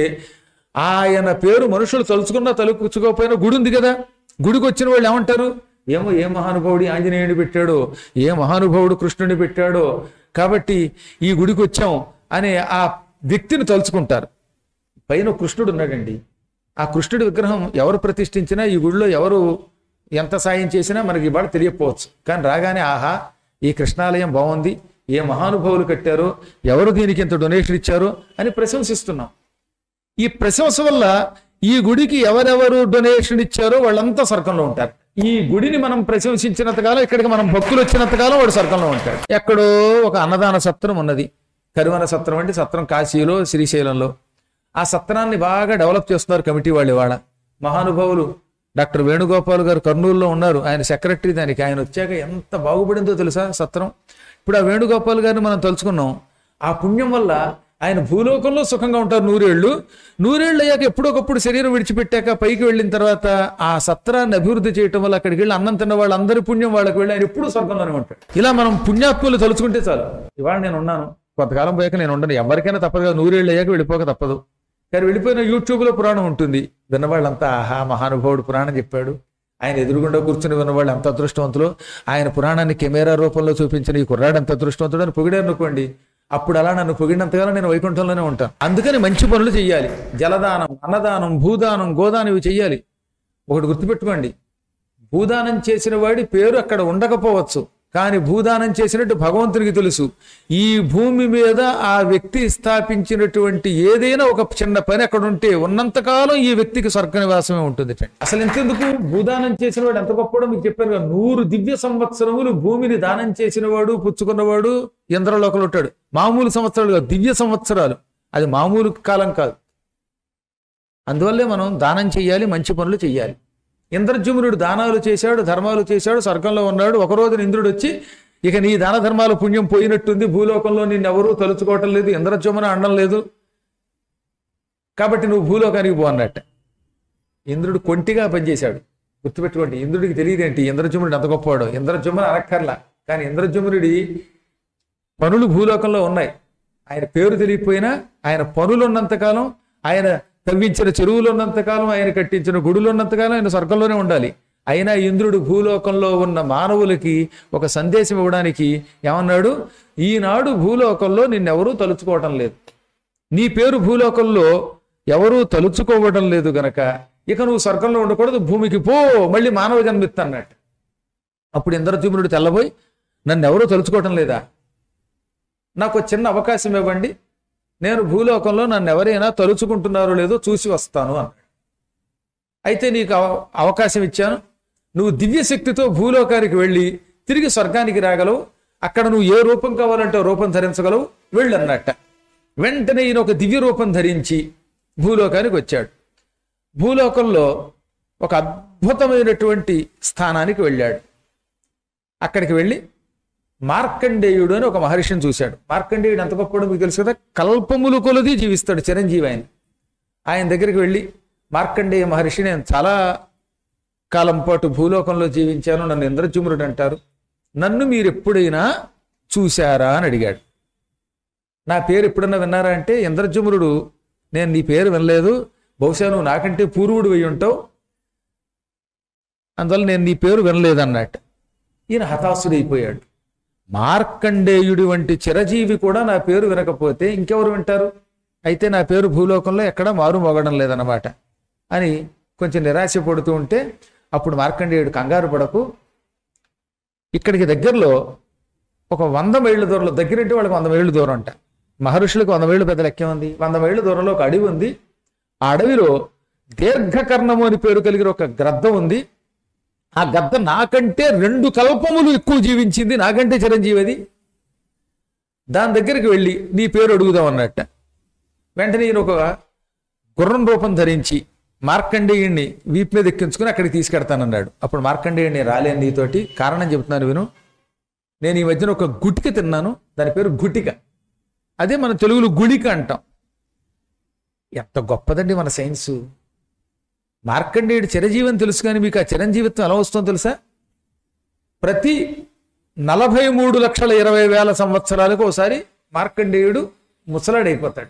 ఆయన పేరు మనుషులు తలుచుకున్నా తలుచుకోకపోయినా గుడి ఉంది కదా గుడికి వచ్చిన వాళ్ళు ఏమంటారు ఏమో ఏ మహానుభావుడి ఆంజనేయుని పెట్టాడో ఏ మహానుభావుడు కృష్ణుని పెట్టాడో కాబట్టి ఈ గుడికి వచ్చాం అనే ఆ వ్యక్తిని తలుచుకుంటారు పైన కృష్ణుడు ఉన్నాడండి ఆ కృష్ణుడి విగ్రహం ఎవరు ప్రతిష్ఠించినా ఈ గుడిలో ఎవరు ఎంత సాయం చేసినా మనకి ఇవాళ తెలియకపోవచ్చు కానీ రాగానే ఆహా ఈ కృష్ణాలయం బాగుంది ఏ మహానుభావులు కట్టారో ఎవరు దీనికి ఇంత డొనేషన్ ఇచ్చారో అని ప్రశంసిస్తున్నాం ఈ ప్రశంస వల్ల ఈ గుడికి ఎవరెవరు డొనేషన్ ఇచ్చారో వాళ్ళంతా స్వర్గంలో ఉంటారు ఈ గుడిని మనం ప్రశంసించినంత కాలం ఇక్కడికి మనం భక్తులు వచ్చినంత కాలం వాడు స్వర్గంలో ఉంటాడు ఎక్కడో ఒక అన్నదాన సత్రం ఉన్నది కరువన సత్రం అంటే సత్రం కాశీలో శ్రీశైలంలో ఆ సత్రాన్ని బాగా డెవలప్ చేస్తున్నారు కమిటీ వాళ్ళు ఇవాళ మహానుభావులు డాక్టర్ వేణుగోపాల్ గారు కర్నూలులో ఉన్నారు ఆయన సెక్రటరీ దానికి ఆయన వచ్చాక ఎంత బాగుపడిందో తెలుసా సత్రం ఇప్పుడు ఆ వేణుగోపాల్ గారిని మనం తలుచుకున్నాం ఆ పుణ్యం వల్ల ఆయన భూలోకంలో సుఖంగా ఉంటారు నూరేళ్లు నూరేళ్ళు అయ్యాక ఎప్పుడొకప్పుడు శరీరం విడిచిపెట్టాక పైకి వెళ్ళిన తర్వాత ఆ సత్రాన్ని అభివృద్ధి చేయటం వల్ల అక్కడికి వెళ్ళి అన్నం తిన్న వాళ్ళందరి పుణ్యం వాళ్ళకి వెళ్ళి ఆయన ఎప్పుడు స్వర్గంలోనే ఉంటాడు ఇలా మనం పుణ్యాత్ములు తలుచుకుంటే చాలు ఇవాళ నేను ఉన్నాను కొంతకాలం పోయాక నేను ఉండను ఎవరికైనా తప్పదు కదా నూరేళ్ళు అయ్యాక వెళ్ళిపోక తప్పదు కానీ వెళ్ళిపోయిన యూట్యూబ్లో పురాణం ఉంటుంది విన్నవాళ్ళంతా ఆహా మహానుభావుడు పురాణం చెప్పాడు ఆయన ఎదురుగుండా కూర్చుని విన్నవాళ్ళు ఎంత అదృష్టవంతులు ఆయన పురాణాన్ని కెమెరా రూపంలో చూపించిన ఈ కుర్రాడు ఎంత అదృష్టవంతుడు అని పొగిడారు అనుకోండి అప్పుడు అలా నన్ను పొగిడినంతగా నేను వైకుంఠంలోనే ఉంటాను అందుకని మంచి పనులు చెయ్యాలి జలదానం అన్నదానం భూదానం గోదానం ఇవి చెయ్యాలి ఒకటి గుర్తుపెట్టుకోండి భూదానం చేసిన వాడి పేరు అక్కడ ఉండకపోవచ్చు కానీ భూదానం చేసినట్టు భగవంతునికి తెలుసు ఈ భూమి మీద ఆ వ్యక్తి స్థాపించినటువంటి ఏదైనా ఒక చిన్న పని అక్కడ ఉంటే ఉన్నంతకాలం ఈ వ్యక్తికి స్వర్గ నివాసమే ఉంటుంది అసలు ఎంతెందుకు భూదానం చేసిన వాడు ఎంత గొప్పడో మీకు చెప్పారు కదా నూరు దివ్య సంవత్సరములు భూమిని దానం చేసినవాడు పుచ్చుకున్నవాడు ఇంద్రలోకంలో ఉంటాడు మామూలు సంవత్సరాలు కాదు దివ్య సంవత్సరాలు అది మామూలు కాలం కాదు అందువల్లే మనం దానం చెయ్యాలి మంచి పనులు చెయ్యాలి ఇంద్రజుమ్నుడు దానాలు చేశాడు ధర్మాలు చేశాడు స్వర్గంలో ఉన్నాడు ఒక రోజున ఇంద్రుడు వచ్చి ఇక నీ దాన ధర్మాల పుణ్యం పోయినట్టుంది భూలోకంలో నిన్నెవరూ తలుచుకోవటం లేదు ఇంద్రజుమ్న అనడం లేదు కాబట్టి నువ్వు భూలోకానికి పో అన్నట్ట ఇంద్రుడు కొంటిగా పనిచేశాడు గుర్తుపెట్టుకోండి ఇంద్రుడికి తెలియదేంటి ఇంద్రజుమ్నుడు ఎంత గొప్పవాడో ఇంద్రజుమ్న అనక్కర్లా కానీ ఇంద్రజుమ్నుడి పనులు భూలోకంలో ఉన్నాయి ఆయన పేరు తెలియకపోయినా ఆయన పనులు ఉన్నంతకాలం ఆయన తవ్వించిన చెరువులు ఉన్నంతకాలం ఆయన కట్టించిన గుడులు ఉన్నంతకాలం ఆయన స్వర్గంలోనే ఉండాలి అయినా ఇంద్రుడు భూలోకంలో ఉన్న మానవులకి ఒక సందేశం ఇవ్వడానికి ఏమన్నాడు ఈనాడు భూలోకంలో నిన్నెవరూ తలుచుకోవటం లేదు నీ పేరు భూలోకంలో ఎవరూ తలుచుకోవడం లేదు గనక ఇక నువ్వు స్వర్గంలో ఉండకూడదు భూమికి పో మళ్ళీ మానవ జన్మిత్త అన్నట్టు అప్పుడు ఇంద్రజుమ్నుడు తెల్లబోయి నన్ను ఎవరూ తలుచుకోవటం లేదా నాకు ఒక చిన్న అవకాశం ఇవ్వండి నేను భూలోకంలో నన్ను ఎవరైనా తలుచుకుంటున్నారో లేదో చూసి వస్తాను అన్నాడు అయితే నీకు అవ- అవకాశం ఇచ్చాను నువ్వు దివ్య శక్తితో భూలోకానికి వెళ్ళి తిరిగి స్వర్గానికి రాగలవు అక్కడ నువ్వు ఏ రూపం కావాలంటే ఆ రూపం ధరించగలవు వెళ్ళు అన్నట్ట వెంటనే ఈయన ఒక దివ్య రూపం ధరించి భూలోకానికి వచ్చాడు భూలోకంలో ఒక అద్భుతమైనటువంటి స్థానానికి వెళ్ళాడు అక్కడికి వెళ్ళి మార్కండేయుడు అని ఒక మహర్షిని చూశాడు మార్కండేయుడు ఎంత గొప్పవాడో మీకు తెలుసు కదా కల్పములు కొలది జీవిస్తాడు చిరంజీవి ఆయన ఆయన దగ్గరికి వెళ్ళి మార్కండేయ మహర్షి నేను చాలా కాలం పాటు భూలోకంలో జీవించాను నన్ను ఇంద్రజుమ్రుడు అంటారు నన్ను మీరు ఎప్పుడైనా చూశారా అని అడిగాడు నా పేరు ఎప్పుడన్నా విన్నారా అంటే ఇంద్రజుమ్రుడు నేను నీ పేరు వినలేదు బహుశా నువ్వు నాకంటే పూర్వుడు అయి ఉంటావు అందువల్ల నేను నీ పేరు వినలేదు అన్నట్టు ఈయన హతాశుడైపోయాడు మార్కండేయుడి వంటి చిరజీవి కూడా నా పేరు వినకపోతే ఇంకెవరు వింటారు అయితే నా పేరు భూలోకంలో ఎక్కడా మారు మోగడం లేదన్నమాట అని కొంచెం నిరాశ పడుతూ ఉంటే అప్పుడు మార్కండేయుడు కంగారు పడకు ఇక్కడికి దగ్గరలో ఒక వంద మైళ్ళ దూరంలో దగ్గరంటే వాళ్ళకి వంద మైళ్ళు దూరం అంట మహర్షులకు వంద మైళ్ళు పెద్ద లెక్క ఉంది వంద మైళ్ళ దూరంలో ఒక అడవి ఉంది ఆ అడవిలో దీర్ఘకర్ణము అని పేరు కలిగిన ఒక గ్రద్ద ఉంది ఆ గద్ద నాకంటే రెండు కల్పములు ఎక్కువ జీవించింది నాకంటే చిరంజీవి అది దాని దగ్గరికి వెళ్ళి నీ పేరు అడుగుదాం అన్నట్ట వెంటనే ఈయన ఒక గుర్రం రూపం ధరించి మార్కండేయుణ్ణి వీపు మీద ఎక్కించుకుని అక్కడికి తీసుకెడతానన్నాడు అప్పుడు మార్కండేయుణ్ణి రాలేను నీతోటి కారణం చెబుతున్నాను విను నేను ఈ మధ్యన ఒక గుటిక తిన్నాను దాని పేరు గుటిక అదే మన తెలుగులో గుళిక అంటాం ఎంత గొప్పదండి మన సైన్సు మార్కండేయుడు చిరంజీవని తెలుసు కానీ మీకు ఆ చిరంజీవిత్వం ఎలా వస్తుందో తెలుసా ప్రతి నలభై మూడు లక్షల ఇరవై వేల సంవత్సరాలకు ఒకసారి మార్కండేయుడు ముసలాడైపోతాడు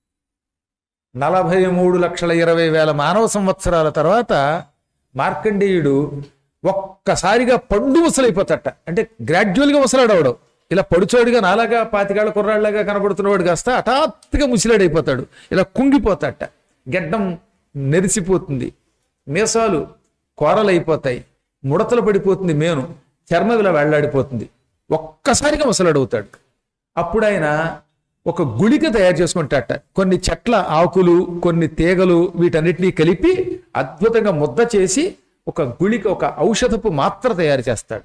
నలభై మూడు లక్షల ఇరవై వేల మానవ సంవత్సరాల తర్వాత మార్కండేయుడు ఒక్కసారిగా పండు ముసలైపోతాట అంటే గ్రాడ్యువల్గా ముసలాడవడం ఇలా పడుచోడిగా నాలాగా పాతికాళ్ళ కుర్రాళ్ళగా కనబడుతున్నవాడు కాస్త హఠాత్తుగా ముసిలాడైపోతాడు ఇలా కుంగిపోతాట గెడ్డం నెరిసిపోతుంది మీసాలు కోరలైపోతాయి ముడతలు పడిపోతుంది మేను చర్మం ఇలా వెళ్లాడిపోతుంది ఒక్కసారిగా ముసలాడవుతాడు అప్పుడు ఆయన ఒక గుళిక తయారు చేసుకుంటాట కొన్ని చెట్ల ఆకులు కొన్ని తీగలు వీటన్నిటినీ కలిపి అద్భుతంగా ముద్ద చేసి ఒక గుళిక ఒక ఔషధపు మాత్ర తయారు చేస్తాడు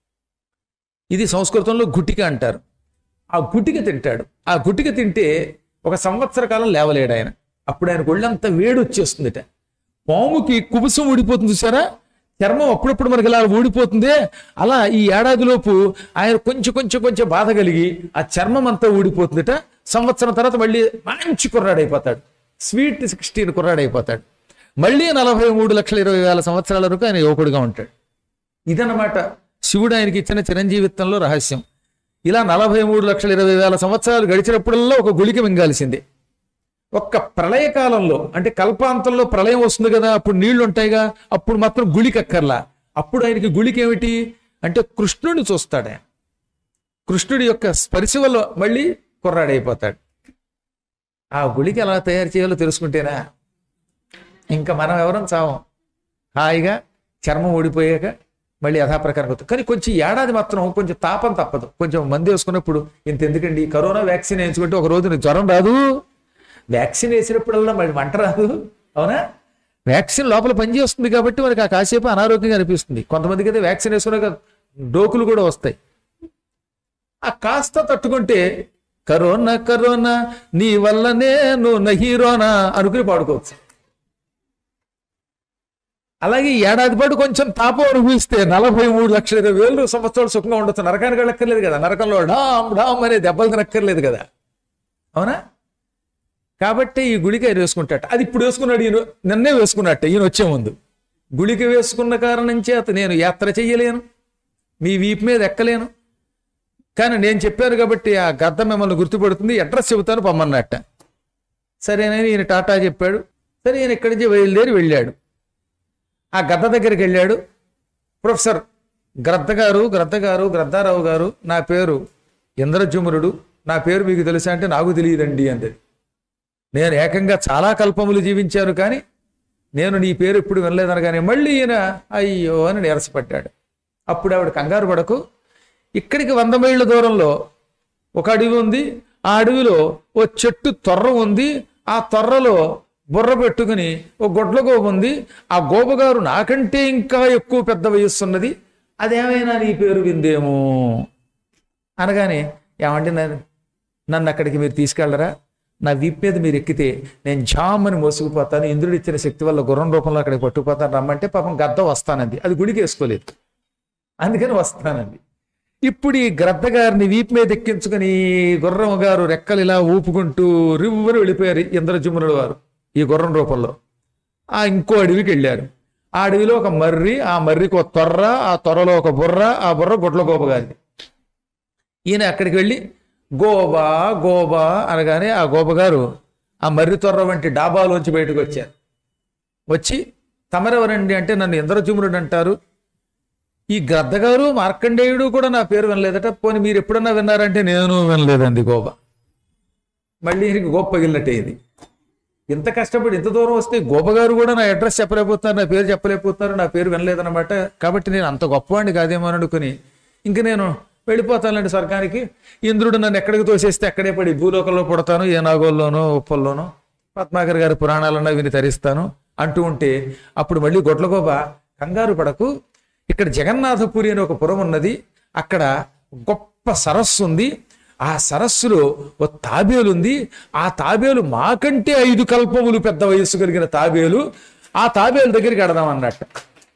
ఇది సంస్కృతంలో గుటిక అంటారు ఆ గుటిక తింటాడు ఆ గుటిక తింటే ఒక సంవత్సర కాలం లేవలేడు ఆయన అప్పుడు ఆయన ఒళ్ళంతా వేడి వచ్చేస్తుందిట పాముకి కుబుసం ఊడిపోతుంది చూసారా చర్మం అప్పుడప్పుడు మనకి ఇలా ఊడిపోతుంది అలా ఈ ఏడాదిలోపు ఆయన కొంచెం కొంచెం కొంచెం బాధ కలిగి ఆ చర్మం అంతా ఊడిపోతుందిట సంవత్సరం తర్వాత మళ్ళీ మంచి కుర్రాడైపోతాడు స్వీట్ సిక్స్టీన్ కుర్రాడైపోతాడు మళ్ళీ నలభై మూడు లక్షల ఇరవై వేల సంవత్సరాల వరకు ఆయన యువకుడిగా ఉంటాడు ఇదన్నమాట శివుడు ఆయనకి ఇచ్చిన చిరంజీవిత్వంలో రహస్యం ఇలా నలభై మూడు లక్షల ఇరవై వేల సంవత్సరాలు గడిచినప్పుడల్లా ఒక గుళిక మింగాల్సిందే ఒక్క ప్రళయకాలంలో అంటే కల్పాంతంలో ప్రళయం వస్తుంది కదా అప్పుడు నీళ్లు ఉంటాయిగా అప్పుడు మాత్రం గుళికక్కర్లా అప్పుడు ఆయనకి గుళిక ఏమిటి అంటే కృష్ణుడిని చూస్తాడు ఆయన కృష్ణుడి యొక్క స్పర్శ వల్ల మళ్ళీ కుర్రాడైపోతాడు ఆ గుళిక ఎలా తయారు చేయాలో తెలుసుకుంటేనా ఇంకా మనం ఎవరం చావం హాయిగా చర్మం ఊడిపోయాక మళ్ళీ యథాప్రకారం అవుతుంది కానీ కొంచెం ఏడాది మాత్రం కొంచెం తాపం తప్పదు కొంచెం మంది వేసుకున్నప్పుడు ఇంత ఎందుకండి ఈ కరోనా వ్యాక్సిన్ వేయించుకుంటే ఒక రోజు నీకు జ్వరం రాదు వ్యాక్సిన్ వేసినప్పుడల్లా మళ్ళీ మంట రాదు అవునా వ్యాక్సిన్ లోపల పనిచేస్తుంది కాబట్టి మనకి ఆ కాసేపు అనారోగ్యంగా అనిపిస్తుంది కొంతమందికి అయితే వ్యాక్సిన్ వేసుకున్నాక డోకులు కూడా వస్తాయి ఆ కాస్త తట్టుకుంటే కరోనా కరోనా నీ వల్ల నేను హీరోనా అనుకుని పాడుకోవచ్చు అలాగే ఈ ఏడాది పాటు కొంచెం తాపం అనుభవిస్తే నలభై మూడు లక్షల ఇరవై వేలు సంవత్సరాలు సుఖంగా ఉండొచ్చు నరకానికి వెళ్ళక్కర్లేదు కదా నరకంలో డామ్ డామ్ అనే దెబ్బలు తినక్కర్లేదు కదా అవునా కాబట్టి ఈ గుళిక ఆయన వేసుకుంటాట అది ఇప్పుడు వేసుకున్నాడు ఈయన నిన్నే వేసుకున్నట్ట ఈయన వచ్చే ముందు గుళిక వేసుకున్న కారణం చేత నేను యాత్ర చెయ్యలేను మీ వీపు మీద ఎక్కలేను కానీ నేను చెప్పాను కాబట్టి ఆ గద్ద మిమ్మల్ని గుర్తుపడుతుంది అడ్రస్ చెబుతాను పొమ్మన్నట్ట సరేనని ఈయన టాటా చెప్పాడు సరే ఈయన ఇక్కడి నుంచి బయలుదేరి వెళ్ళాడు ఆ గద్ద దగ్గరికి వెళ్ళాడు ప్రొఫెసర్ గ్రద్ద గారు గ్రద్ద గారు గ్రద్దారావు గారు నా పేరు ఇంద్రజుమురుడు నా పేరు మీకు తెలుసా అంటే నాకు తెలియదండి అంది నేను ఏకంగా చాలా కల్పములు జీవించాను కానీ నేను నీ పేరు ఎప్పుడు వినలేదని కానీ మళ్ళీ ఈయన అయ్యో అని నీరసపడ్డాడు అప్పుడు ఆవిడ కంగారు పడకు ఇక్కడికి వంద మైళ్ళ దూరంలో ఒక అడవి ఉంది ఆ అడవిలో ఓ చెట్టు తొర్ర ఉంది ఆ తొర్రలో బుర్ర పెట్టుకుని ఓ గొడ్ల గోబ ఉంది ఆ గోబగారు నాకంటే ఇంకా ఎక్కువ పెద్ద వయస్సు ఉన్నది అదేమైనా నీ పేరు విందేమో అనగానే ఏమంటే నన్ను నన్ను అక్కడికి మీరు తీసుకెళ్లరా నా వీప్ మీద మీరు ఎక్కితే నేను జామని మోసుకుపోతాను ఇంద్రుడు ఇచ్చిన శక్తి వల్ల గుర్రం రూపంలో అక్కడికి పట్టుకుపోతాను రమ్మంటే పాపం గద్ద వస్తానంది అది గుడికి వేసుకోలేదు అందుకని వస్తానంది ఇప్పుడు ఈ గ్రద్ద గారిని వీపు మీద ఎక్కించుకుని గుర్రం గారు రెక్కలు ఇలా ఊపుకుంటూ రివ్వని వెళ్ళిపోయారు ఇంద్రజుమ్నుడు వారు ఈ గుర్రం రూపంలో ఆ ఇంకో అడవికి వెళ్ళారు ఆ అడవిలో ఒక మర్రి ఆ మర్రికి ఒక తొర్ర ఆ తొర్రలో ఒక బుర్ర ఆ బుర్ర గుడ్ల గోప గారిది ఈయన అక్కడికి వెళ్ళి గోబా గోబా అనగానే ఆ గోపగారు ఆ మర్రి తొర్ర వంటి డాబాలోంచి బయటకు వచ్చారు వచ్చి తమరెవరండి అంటే నన్ను ఇంద్రజుమ్నుడు అంటారు ఈ గద్దగారు మార్కండేయుడు కూడా నా పేరు వినలేదట పోనీ మీరు ఎప్పుడన్నా విన్నారంటే నేను వినలేదండి గోప మళ్ళీ ఈయనకి గోప పగిలినట్టే ఇది ఇంత కష్టపడి ఇంత దూరం వస్తే గోపగారు కూడా నా అడ్రస్ చెప్పలేకపోతున్నారు నా పేరు చెప్పలేకపోతున్నారు నా పేరు వినలేదన్నమాట కాబట్టి నేను అంత గొప్పవాడిని కాదేమో అని అనుకుని ఇంక నేను వెళ్ళిపోతానండి స్వర్గానికి ఇంద్రుడు నన్ను ఎక్కడికి తోసేస్తే అక్కడే పడి భూలోకంలో పుడతాను ఏ నాగోల్లోనో ఉప్పల్లోనో పద్మాకర్ గారి పురాణాలన్నా విని తరిస్తాను అంటూ ఉంటే అప్పుడు మళ్ళీ గొడ్లగోబ కంగారు పడకు ఇక్కడ జగన్నాథపురి అని ఒక పురం ఉన్నది అక్కడ గొప్ప సరస్సు ఉంది ఆ సరస్సులో ఒక తాబేలు ఉంది ఆ తాబేలు మాకంటే ఐదు కల్పములు పెద్ద వయస్సు కలిగిన తాబేలు ఆ తాబేలు దగ్గరికి అడదాం అన్నట్టు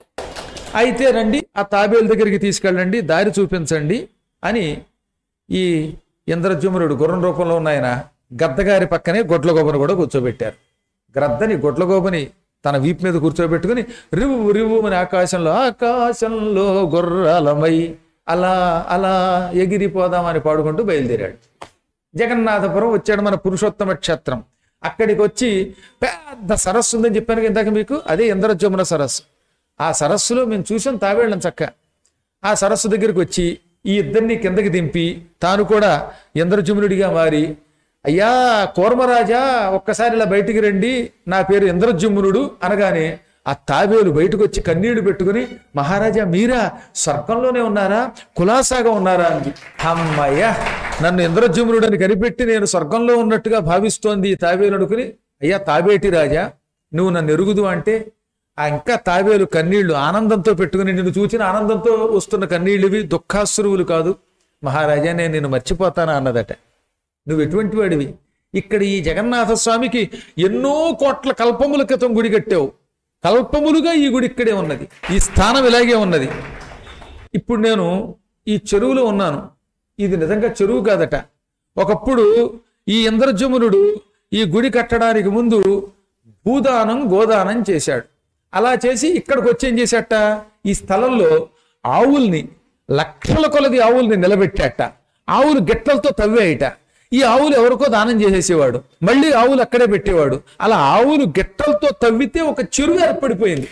అయితే రండి ఆ తాబేలు దగ్గరికి తీసుకెళ్ళండి దారి చూపించండి అని ఈ ఇంద్రజుమ్నుడు గుర్రం రూపంలో ఉన్న ఆయన గద్దగారి పక్కనే గొడ్లగోబను కూడా కూర్చోబెట్టారు గ్రద్దని గొడ్లగోబని తన వీపు మీద కూర్చోబెట్టుకుని రివ్వు రివ్వు అని ఆకాశంలో ఆకాశంలో గుర్రాలమై అలా అలా ఎగిరిపోదామని పాడుకుంటూ బయలుదేరాడు జగన్నాథపురం వచ్చాడు మన పురుషోత్తమ క్షేత్రం అక్కడికి వచ్చి పెద్ద సరస్సు ఉందని చెప్పాను కదా ఇందాక మీకు అదే ఇంద్రజమున సరస్సు ఆ సరస్సులో మేము చూసాం తావేళ్ళం చక్క ఆ సరస్సు దగ్గరికి వచ్చి ఈ ఇద్దరిని కిందకి దింపి తాను కూడా ఇంద్రజమునుడిగా మారి అయ్యా కూర్మరాజా ఒక్కసారి ఇలా బయటికి రండి నా పేరు ఇంద్రజమునుడు అనగానే ఆ తాబేలు బయటకు వచ్చి కన్నీళ్లు పెట్టుకుని మహారాజా మీరా స్వర్గంలోనే ఉన్నారా కులాసాగా ఉన్నారా అంది అమ్మయ్య నన్ను ఇంద్రజమునుడు అని కనిపెట్టి నేను స్వర్గంలో ఉన్నట్టుగా భావిస్తోంది ఈ తాబేలు అనుకుని అయ్యా తాబేటి రాజా నువ్వు నన్ను ఎరుగుదు అంటే ఆ ఇంకా తాబేలు కన్నీళ్లు ఆనందంతో పెట్టుకుని నిన్ను చూచిన ఆనందంతో వస్తున్న కన్నీళ్ళువి దుఃఖాశ్రువులు కాదు మహారాజా నేను నిన్ను మర్చిపోతానా అన్నదట నువ్వు ఎటువంటి వాడివి ఇక్కడ ఈ జగన్నాథ స్వామికి ఎన్నో కోట్ల కల్పముల క్రితం గుడి కట్టావు కల్పములుగా ఈ గుడి ఇక్కడే ఉన్నది ఈ స్థానం ఇలాగే ఉన్నది ఇప్పుడు నేను ఈ చెరువులో ఉన్నాను ఇది నిజంగా చెరువు కాదట ఒకప్పుడు ఈ ఇంద్రజమునుడు ఈ గుడి కట్టడానికి ముందు భూదానం గోదానం చేశాడు అలా చేసి ఇక్కడికి వచ్చి ఏం చేశాట ఈ స్థలంలో ఆవుల్ని లక్షల కొలది ఆవుల్ని నిలబెట్టాట ఆవులు గిట్టలతో తవ్వేయట ఈ ఆవులు ఎవరికో దానం చేసేసేవాడు మళ్ళీ ఆవులు అక్కడే పెట్టేవాడు అలా ఆవులు గిట్టలతో తవ్వితే ఒక చెరువు ఏర్పడిపోయింది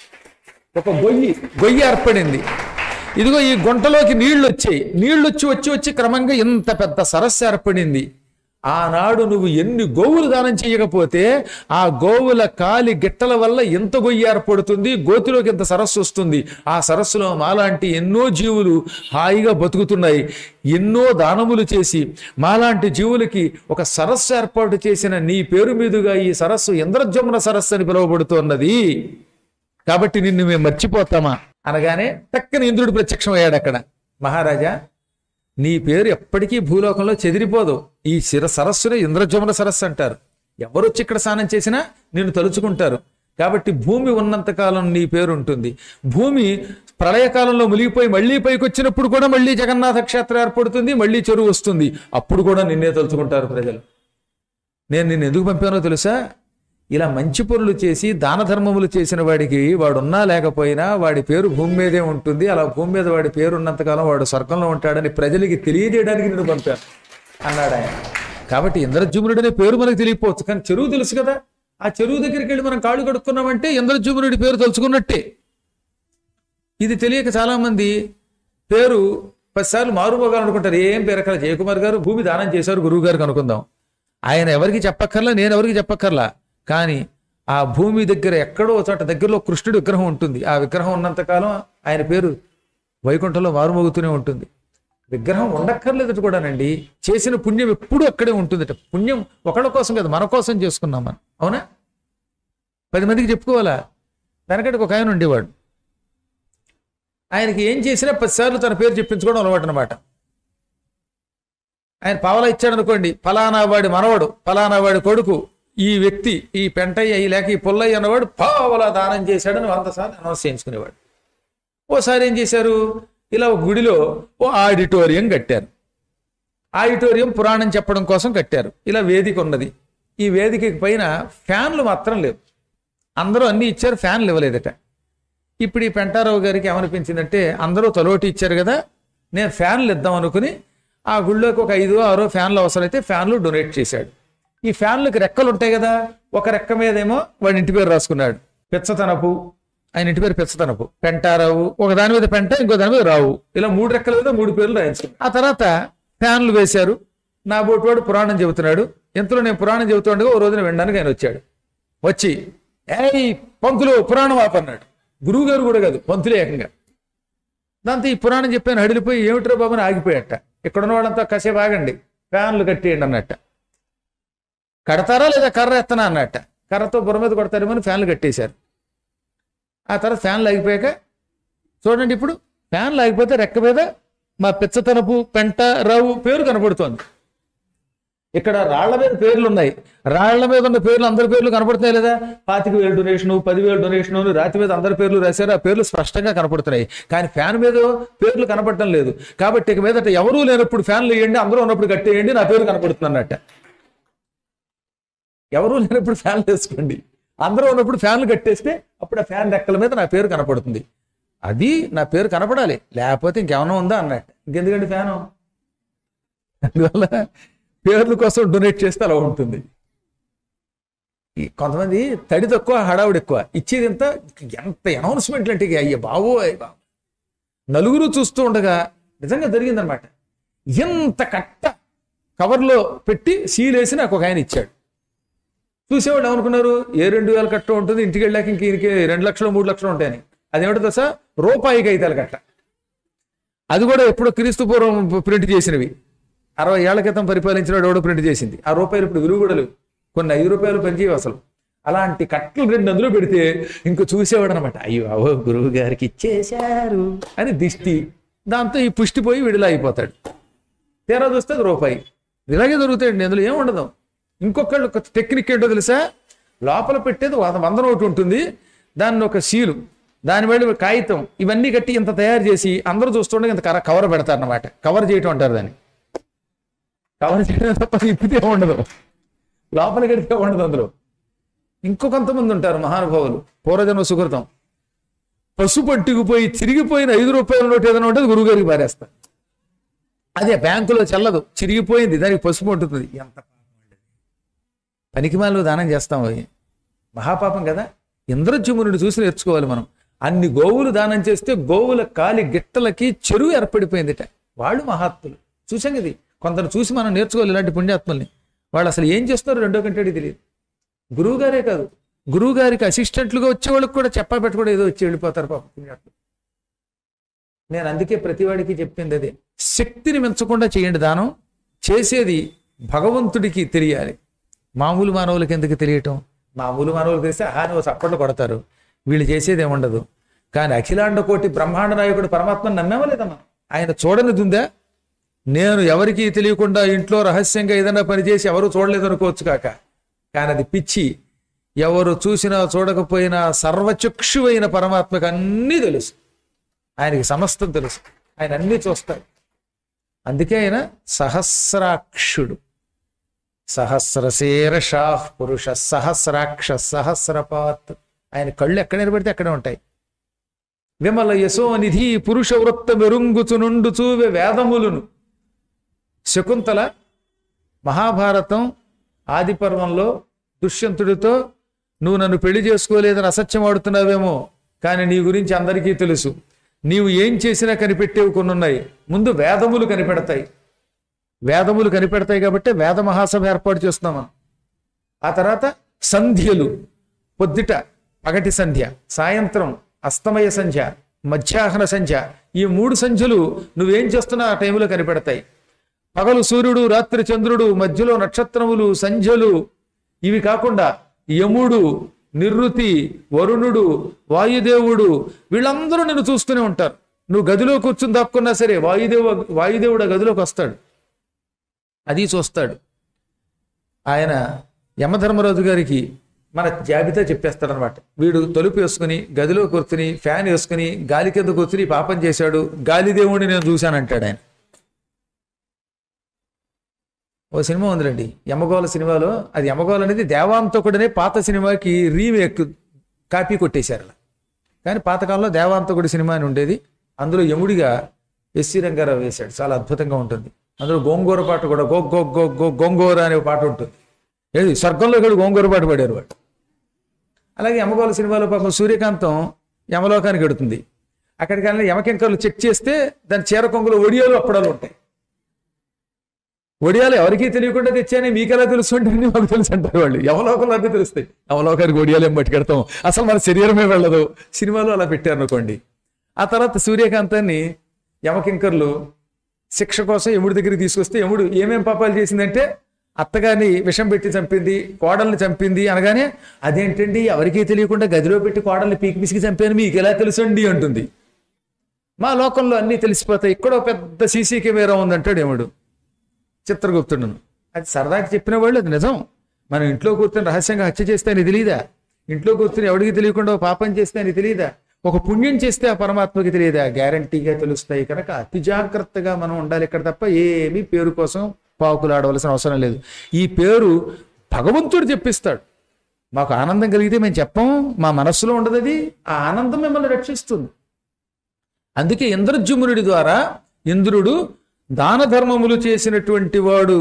ఒక గొయ్యి గొయ్యి ఏర్పడింది ఇదిగో ఈ గుంటలోకి నీళ్లు వచ్చాయి నీళ్లు వచ్చి వచ్చి వచ్చి క్రమంగా ఇంత పెద్ద సరస్సు ఏర్పడింది ఆనాడు నువ్వు ఎన్ని గోవులు దానం చేయకపోతే ఆ గోవుల కాలి గిట్టల వల్ల ఎంత గొయ్యి ఏర్పడుతుంది గోతిలోకి ఇంత సరస్సు వస్తుంది ఆ సరస్సులో మాలాంటి ఎన్నో జీవులు హాయిగా బతుకుతున్నాయి ఎన్నో దానములు చేసి మాలాంటి జీవులకి ఒక సరస్సు ఏర్పాటు చేసిన నీ పేరు మీదుగా ఈ సరస్సు ఇంద్రజమున సరస్సు అని పిలువబడుతున్నది కాబట్టి నిన్ను మేము మర్చిపోతామా అనగానే టక్కన ఇంద్రుడు ప్రత్యక్షం అయ్యాడు అక్కడ మహారాజా నీ పేరు ఎప్పటికీ భూలోకంలో చెదిరిపోదు ఈ శిర సరస్సునే ఇంద్రజమున సరస్సు అంటారు ఎవరొచ్చి ఇక్కడ స్నానం చేసినా నిన్ను తలుచుకుంటారు కాబట్టి భూమి ఉన్నంత కాలం నీ పేరు ఉంటుంది భూమి ప్రళయకాలంలో మునిగిపోయి మళ్ళీ పైకి వచ్చినప్పుడు కూడా మళ్ళీ జగన్నాథ క్షేత్రం ఏర్పడుతుంది మళ్ళీ చెరువు వస్తుంది అప్పుడు కూడా నిన్నే తలుచుకుంటారు ప్రజలు నేను నిన్ను ఎందుకు పంపానో తెలుసా ఇలా మంచి పనులు చేసి దాన ధర్మములు చేసిన వాడికి వాడు ఉన్నా లేకపోయినా వాడి పేరు భూమి మీదే ఉంటుంది అలా భూమి మీద వాడి పేరు ఉన్నంతకాలం వాడు స్వర్గంలో ఉంటాడని ప్రజలకి తెలియజేయడానికి నేను పంపాను అన్నాడు ఆయన కాబట్టి ఇంద్రజుమ్నుడు అనే పేరు మనకు తెలియకపోవచ్చు కానీ చెరువు తెలుసు కదా ఆ చెరువు దగ్గరికి వెళ్ళి మనం కాళ్ళు కడుక్కున్నామంటే ఇంద్రజుమ్నుడి పేరు తెలుసుకున్నట్టే ఇది తెలియక చాలా మంది పేరు పదిసార్లు మారుమోగాలు అనుకుంటారు ఏం పేరు అక్కడ జయకుమార్ గారు భూమి దానం చేశారు గురువు గారికి అనుకుందాం ఆయన ఎవరికి చెప్పక్కర్లా నేను ఎవరికి చెప్పక్కర్లా కానీ ఆ భూమి దగ్గర ఎక్కడో చోట దగ్గరలో కృష్ణుడి విగ్రహం ఉంటుంది ఆ విగ్రహం ఉన్నంతకాలం ఆయన పేరు వైకుంఠంలో మారుమోగుతూనే ఉంటుంది విగ్రహం ఉండక్కర్లేదట కూడానండి చేసిన పుణ్యం ఎప్పుడూ అక్కడే ఉంటుందట పుణ్యం ఒకళ్ళ కోసం కదా మన కోసం చేసుకున్నాం మనం అవునా పది మందికి చెప్పుకోవాలా వెనకటికి ఒక ఆయన ఉండేవాడు ఆయనకి ఏం చేసినా పదిసార్లు తన పేరు చెప్పించుకోవడం అలవాటు అనమాట ఆయన పావలా ఇచ్చాడు అనుకోండి ఫలానా వాడి మనవడు ఫలానా వాడి కొడుకు ఈ వ్యక్తి ఈ పెంటయ్య ఈ లేక ఈ పుల్లయ్య అన్నవాడు పావలా దానం చేశాడని వంద సార్లు అనౌన్స్ చేయించుకునేవాడు ఓసారి ఏం చేశారు ఇలా ఒక గుడిలో ఓ ఆడిటోరియం కట్టారు ఆడిటోరియం పురాణం చెప్పడం కోసం కట్టారు ఇలా వేదిక ఉన్నది ఈ వేదిక పైన ఫ్యాన్లు మాత్రం లేవు అందరూ అన్ని ఇచ్చారు ఫ్యాన్లు ఇవ్వలేదట ఇప్పుడు ఈ పెంటారావు గారికి ఏమనిపించిందంటే అందరూ తలోటి ఇచ్చారు కదా నేను ఫ్యాన్లు ఇద్దాం అనుకుని ఆ గుళ్ళోకి ఒక ఐదు ఆరో ఫ్యాన్లు అవసరమైతే ఫ్యాన్లు డొనేట్ చేశాడు ఈ ఫ్యాన్లకు రెక్కలు ఉంటాయి కదా ఒక రెక్క మీదేమో వాడి ఇంటి పేరు రాసుకున్నాడు పెచ్చతనపు ఆయన ఇంటి పేరు పెచ్చతనపు పెంటారావు ఒక దాని మీద పెంట ఇంకో దాని మీద రావు ఇలా మూడు రెక్కల మీద మూడు పేర్లు రాయించుకున్నాడు ఆ తర్వాత ఫ్యాన్లు వేశారు నా బోటివాడు పురాణం చెబుతున్నాడు ఇంతలో నేను పురాణం చెబుతుండగా ఓ రోజున వినడానికి ఆయన వచ్చాడు వచ్చి ఏయ్ పంతులు పురాణం ఆపన్నాడు గురువు గారు కూడా కాదు పంతులే ఏకంగా దాంతో ఈ పురాణం చెప్పాను హడిలిపోయి ఏమిట్రా బాబు అని ఆగిపోయాట ఇక్కడ ఉన్న వాళ్ళంతా కాసేపు ఆగండి ఫ్యాన్లు కట్టేయండి అన్నట్ట కడతారా లేదా కర్ర ఎత్తనా అన్నట్ట కర్రతో బుర్ర మీద కొడతారేమో అని ఫ్యాన్లు కట్టేశారు ఆ తర్వాత ఫ్యాన్లు ఆగిపోయాక చూడండి ఇప్పుడు ఫ్యాన్లు ఆగిపోతే రెక్క మీద మా పిచ్చతనపు పెంట రావు పేరు కనబడుతోంది ఇక్కడ రాళ్ల మీద పేర్లు ఉన్నాయి రాళ్ల మీద ఉన్న పేర్లు అందరి పేర్లు కనపడుతున్నాయి లేదా పాతిక వేలు డొనేషన్ పదివేలు డొనేషన్ రాతి మీద అందరి పేర్లు రాశారు ఆ పేర్లు స్పష్టంగా కనపడుతున్నాయి కానీ ఫ్యాన్ మీద పేర్లు కనపడటం లేదు కాబట్టి ఇక మీదట ఎవరూ లేనప్పుడు ఫ్యాన్లు వేయండి అందరూ ఉన్నప్పుడు కట్టేయండి నా పేరు కనపడుతుంది అన్నట్ట ఎవరూ లేనప్పుడు ఫ్యాన్లు వేసుకోండి అందరూ ఉన్నప్పుడు ఫ్యాన్లు కట్టేస్తే అప్పుడు ఆ ఫ్యాన్ రెక్కల మీద నా పేరు కనపడుతుంది అది నా పేరు కనపడాలి లేకపోతే ఇంకేమైనా ఉందా అన్నట్టు ఇంకెందుకండి ఫ్యాను అందువల్ల పేర్ల కోసం డొనేట్ చేస్తే అలా ఉంటుంది ఈ కొంతమంది తడి తక్కువ హడావుడి ఎక్కువ ఇచ్చేది ఎంత ఎంత అనౌన్స్మెంట్లు అంటే ఇక అయ్యే బావో అయ్య బాబు నలుగురు చూస్తూ ఉండగా నిజంగా జరిగిందనమాట ఎంత కట్ట కవర్లో పెట్టి సీలేసి నాకు ఒక ఆయన ఇచ్చాడు చూసేవాళ్ళు ఏమనుకున్నారు ఏ రెండు వేల కట్ట ఉంటుంది ఇంటికి వెళ్ళాక ఇంక ఈయనకి రెండు లక్షలు మూడు లక్షలు ఉంటాయని అదేమిటో తెలుసా రూపాయికి ఐదాలు కట్ట అది కూడా ఎప్పుడో క్రీస్తు పూర్వం ప్రింట్ చేసినవి అరవై ఏళ్ల క్రితం పరిపాలించిన వాడు ఎవడో ప్రింట్ చేసింది ఆ రూపాయలు ఇప్పుడు విలువ కూడా లేవు కొన్ని ఐదు రూపాయలు పనిచేయవు అసలు అలాంటి కట్టలు రెండు అందులో పెడితే ఇంకో చూసేవాడు అనమాట అయ్యో అవో గురువు గారికి ఇచ్చేశారు అని దిష్టి దాంతో ఈ పుష్టి పోయి విడుదల అయిపోతాడు తీరా చూస్తే అది రూపాయి ఇలాగే దొరుకుతాయండి అందులో ఏం ఉండదు ఇంకొకళ్ళు ఒక టెక్నిక్ ఏంటో తెలుసా లోపల పెట్టేది వంద వంద నోటు ఉంటుంది దాన్ని ఒక సీలు దాని మీద కాగితం ఇవన్నీ కట్టి ఇంత తయారు చేసి అందరూ చూస్తుండగా ఇంత కర కవర్ పెడతారన్నమాట కవర్ చేయటం అంటారు దాన్ని కవర్ చేయడం తప్ప ఇప్పితే ఉండదు లోపల కడితే ఉండదు అందులో ఇంకో కొంతమంది ఉంటారు మహానుభావులు పూర్వజన్మ సుకృతం పసుపు పట్టుకుపోయి చిరిగిపోయిన ఐదు రూపాయల నోటు ఏదైనా ఉంటే గురువుగారికి పారేస్తా అదే బ్యాంకులో చెల్లదు చిరిగిపోయింది దానికి పసుపు ఉంటుంది ఎంత పనికిమాలు దానం చేస్తాం అవి మహాపాపం కదా ఇంద్రజమునుడు చూసి నేర్చుకోవాలి మనం అన్ని గోవులు దానం చేస్తే గోవుల కాలి గిట్టలకి చెరువు ఏర్పడిపోయిందిట వాళ్ళు మహాత్ములు చూసాం ఇది కొందరు చూసి మనం నేర్చుకోవాలి ఇలాంటి పుణ్యాత్ముల్ని వాళ్ళు అసలు ఏం చేస్తారో రెండో కంటే తెలియదు గురువు గారే కాదు గురువు గారికి అసిస్టెంట్లుగా వచ్చే వాళ్ళకి కూడా చెప్పా పెట్టుకోవడం ఏదో వచ్చి వెళ్ళిపోతారు పాప పుణ్యాత్ములు నేను అందుకే ప్రతివాడికి చెప్పింది అదే శక్తిని మించకుండా చేయండి దానం చేసేది భగవంతుడికి తెలియాలి మామూలు మానవులకి ఎందుకు తెలియటం మామూలు మానవులకు తెలిస్తే ఆహా నువ్వు చప్పట్లు కొడతారు వీళ్ళు చేసేది ఏముండదు కానీ అఖిలాండ కోటి బ్రహ్మాండ నాయకుడు పరమాత్మను నమ్మేమా లేదమ్మా ఆయన చూడనిది ఉందా నేను ఎవరికీ తెలియకుండా ఇంట్లో రహస్యంగా ఏదైనా పని చేసి ఎవరు చూడలేదు అనుకోవచ్చు కాక కానీ అది పిచ్చి ఎవరు చూసినా చూడకపోయినా సర్వచక్షువైన పరమాత్మకు అన్నీ తెలుసు ఆయనకి సమస్తం తెలుసు ఆయన అన్నీ చూస్తాడు అందుకే ఆయన సహస్రాక్షుడు సహస్రశీర్షాహ్ పురుష సహస్రాక్ష సహస్రపాత్ ఆయన కళ్ళు ఎక్కడ నిలబడితే అక్కడే ఉంటాయి విమల యశోనిధి పురుష వృత్త మెరుంగుచునుండు చూవె వేదములును శకుంతల మహాభారతం ఆది పర్వంలో దుష్యంతుడితో నువ్వు నన్ను పెళ్లి చేసుకోలేదని అసత్యం ఆడుతున్నావేమో కానీ నీ గురించి అందరికీ తెలుసు నీవు ఏం చేసినా కనిపెట్టేవి కొన్ని ఉన్నాయి ముందు వేదములు కనిపెడతాయి వేదములు కనిపెడతాయి కాబట్టి వేద మహాసభ ఏర్పాటు చేస్తున్నాం మనం ఆ తర్వాత సంధ్యలు పొద్దుట పగటి సంధ్య సాయంత్రం అస్తమయ సంధ్య మధ్యాహ్న సంధ్య ఈ మూడు సంధ్యలు నువ్వేం చేస్తున్నా ఆ టైంలో కనిపెడతాయి పగలు సూర్యుడు రాత్రి చంద్రుడు మధ్యలో నక్షత్రములు సంధ్యలు ఇవి కాకుండా యముడు నిరుతి వరుణుడు వాయుదేవుడు వీళ్ళందరూ నిన్ను చూస్తూనే ఉంటారు నువ్వు గదిలో కూర్చుని దాక్కున్నా సరే వాయుదేవ వాయుదేవుడు ఆ గదిలోకి వస్తాడు అది చూస్తాడు ఆయన యమధర్మరాజు గారికి మన జాబితా చెప్పేస్తాడనమాట వీడు తలుపు వేసుకుని గదిలో కూర్చుని ఫ్యాన్ వేసుకుని గాలి కింద కూర్చుని పాపం చేశాడు గాలిదేవుడిని నేను చూశానంటాడు ఆయన ఓ సినిమా ఉందిలేండి యమగోళ సినిమాలో అది యమగోళ అనేది దేవాంతకుడనే పాత సినిమాకి రీమేక్ కాపీ కొట్టేశారు అలా కానీ పాతకాలంలో దేవాంతకుడి సినిమా అని ఉండేది అందులో యముడిగా ఎస్సి రంగారావు వేశాడు చాలా అద్భుతంగా ఉంటుంది అందులో గోంగూర పాట కూడా గో గో గో గో గోంగూర అనే పాట ఉంటుంది ఏది స్వర్గంలో కూడా గోంగూర పాట పాడారు వాడు అలాగే యమగోళ సినిమాలో పాపం సూర్యకాంతం యమలోకానికి వెడుతుంది అక్కడికి వెళ్ళి యమకెంకర్లు చెక్ చేస్తే దాని చీర కొంగులో ఒడియాలు అప్పడాలు ఉంటాయి ఒడియాలు ఎవరికీ తెలియకుండా తెచ్చాని మీకెలా తెలుసు అంటే అన్ని మాకు తెలుసు అంటారు వాళ్ళు యమలోకంలో అన్నీ తెలుస్తాయి యమలోకానికి ఒడియాలు ఏం పట్టుకెడతాం అసలు మన శరీరమే వెళ్ళదు సినిమాలో అలా పెట్టారు అనుకోండి ఆ తర్వాత సూర్యకాంతాన్ని యమకింకర్లు శిక్ష కోసం యముడి దగ్గరికి తీసుకొస్తే యముడు ఏమేం పాపాలు చేసిందంటే అత్తగారిని విషం పెట్టి చంపింది కోడల్ని చంపింది అనగానే అదేంటండి ఎవరికీ తెలియకుండా గదిలో పెట్టి కోడల్ని పీకి పిసికి చంపాను మీకు ఎలా తెలుసండి అంటుంది మా లోకంలో అన్నీ తెలిసిపోతాయి ఇక్కడ ఒక పెద్ద సీసీ కెమెరా ఉందంటాడు ఏమడు చిత్రగుప్తుడును అది సరదాకి చెప్పిన వాళ్ళు అది నిజం మనం ఇంట్లో కూర్చొని రహస్యంగా హత్య చేస్తే అని తెలియదా ఇంట్లో కూర్చొని ఎవడికి తెలియకుండా ఒక పాపం చేస్తే అని తెలియదా ఒక పుణ్యం చేస్తే ఆ పరమాత్మకి తెలియదా గ్యారంటీగా తెలుస్తాయి కనుక అతి జాగ్రత్తగా మనం ఉండాలి ఇక్కడ తప్ప ఏమీ పేరు కోసం పాకులు ఆడవలసిన అవసరం లేదు ఈ పేరు భగవంతుడు చెప్పిస్తాడు మాకు ఆనందం కలిగితే మేము చెప్పం మా మనస్సులో ఉండదు అది ఆ ఆనందం మిమ్మల్ని రక్షిస్తుంది అందుకే ఇంద్రజుమ్నుడి ద్వారా ఇంద్రుడు దాన ధర్మములు చేసినటువంటి వాడు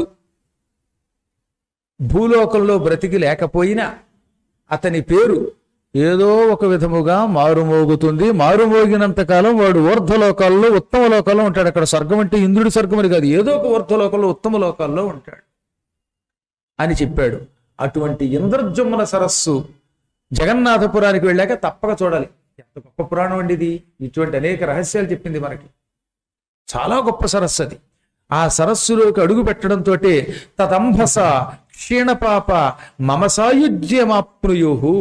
భూలోకంలో బ్రతికి లేకపోయినా అతని పేరు ఏదో ఒక విధముగా మారుమోగుతుంది మారుమోగినంత కాలం వాడు ఊర్ధ్వలోకాల్లో ఉత్తమ లోకాల్లో ఉంటాడు అక్కడ స్వర్గం అంటే ఇంద్రుడి స్వర్గం అని కాదు ఏదో ఒక ఊర్ధ్వలోకంలో ఉత్తమ లోకాల్లో ఉంటాడు అని చెప్పాడు అటువంటి ఇంద్రజుమ్న సరస్సు జగన్నాథపురానికి వెళ్ళాక తప్పక చూడాలి ఎంత గొప్ప పురాణం అండి ఇది ఇటువంటి అనేక రహస్యాలు చెప్పింది మనకి చాలా గొప్ప సరస్సు అది ఆ సరస్సులోకి అడుగు పెట్టడంతో తదంభస క్షీణపాప మమ సాయుధ్యమాప్నుయు